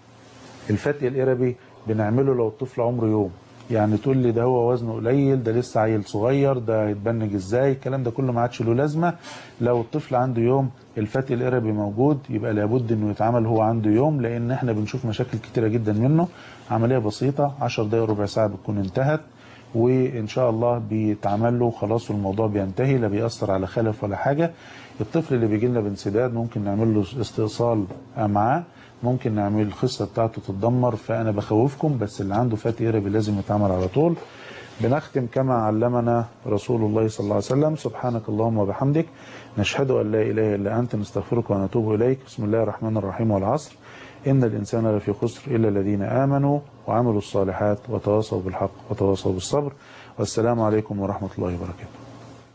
Speaker 3: الفتق القربي بنعمله لو الطفل عمره يوم يعني تقول لي ده هو وزنه قليل ده لسه عيل صغير ده هيتبنج ازاي الكلام ده كله ما عادش له لازمه لو الطفل عنده يوم الفتق القربي موجود يبقى لابد انه يتعمل هو عنده يوم لان احنا بنشوف مشاكل كتيره جدا منه عمليه بسيطه 10 دقائق ربع ساعه بتكون انتهت وان شاء الله بيتعمل له خلاص والموضوع بينتهي لا بيأثر على خلف ولا حاجه الطفل اللي بيجي لنا بانسداد ممكن نعمل له استئصال امعاء ممكن نعمل الخصه بتاعته تتدمر فانا بخوفكم بس اللي عنده فاتي قربي لازم يتعمل على طول بنختم كما علمنا رسول الله صلى الله عليه وسلم سبحانك اللهم وبحمدك نشهد ان لا اله الا انت نستغفرك ونتوب اليك بسم الله الرحمن الرحيم والعصر ان الانسان لفي خسر الا الذين امنوا وعملوا الصالحات وتواصوا بالحق وتواصوا بالصبر والسلام عليكم ورحمه الله وبركاته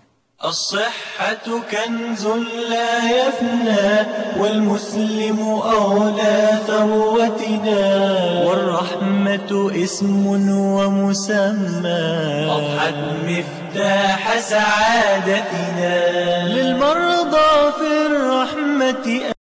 Speaker 2: الصحة كنز لا يفنى والمسلم أولى ثروتنا والرحمة اسم ومسمى أضحت مفتاح سعادتنا للمرضى في الرحمة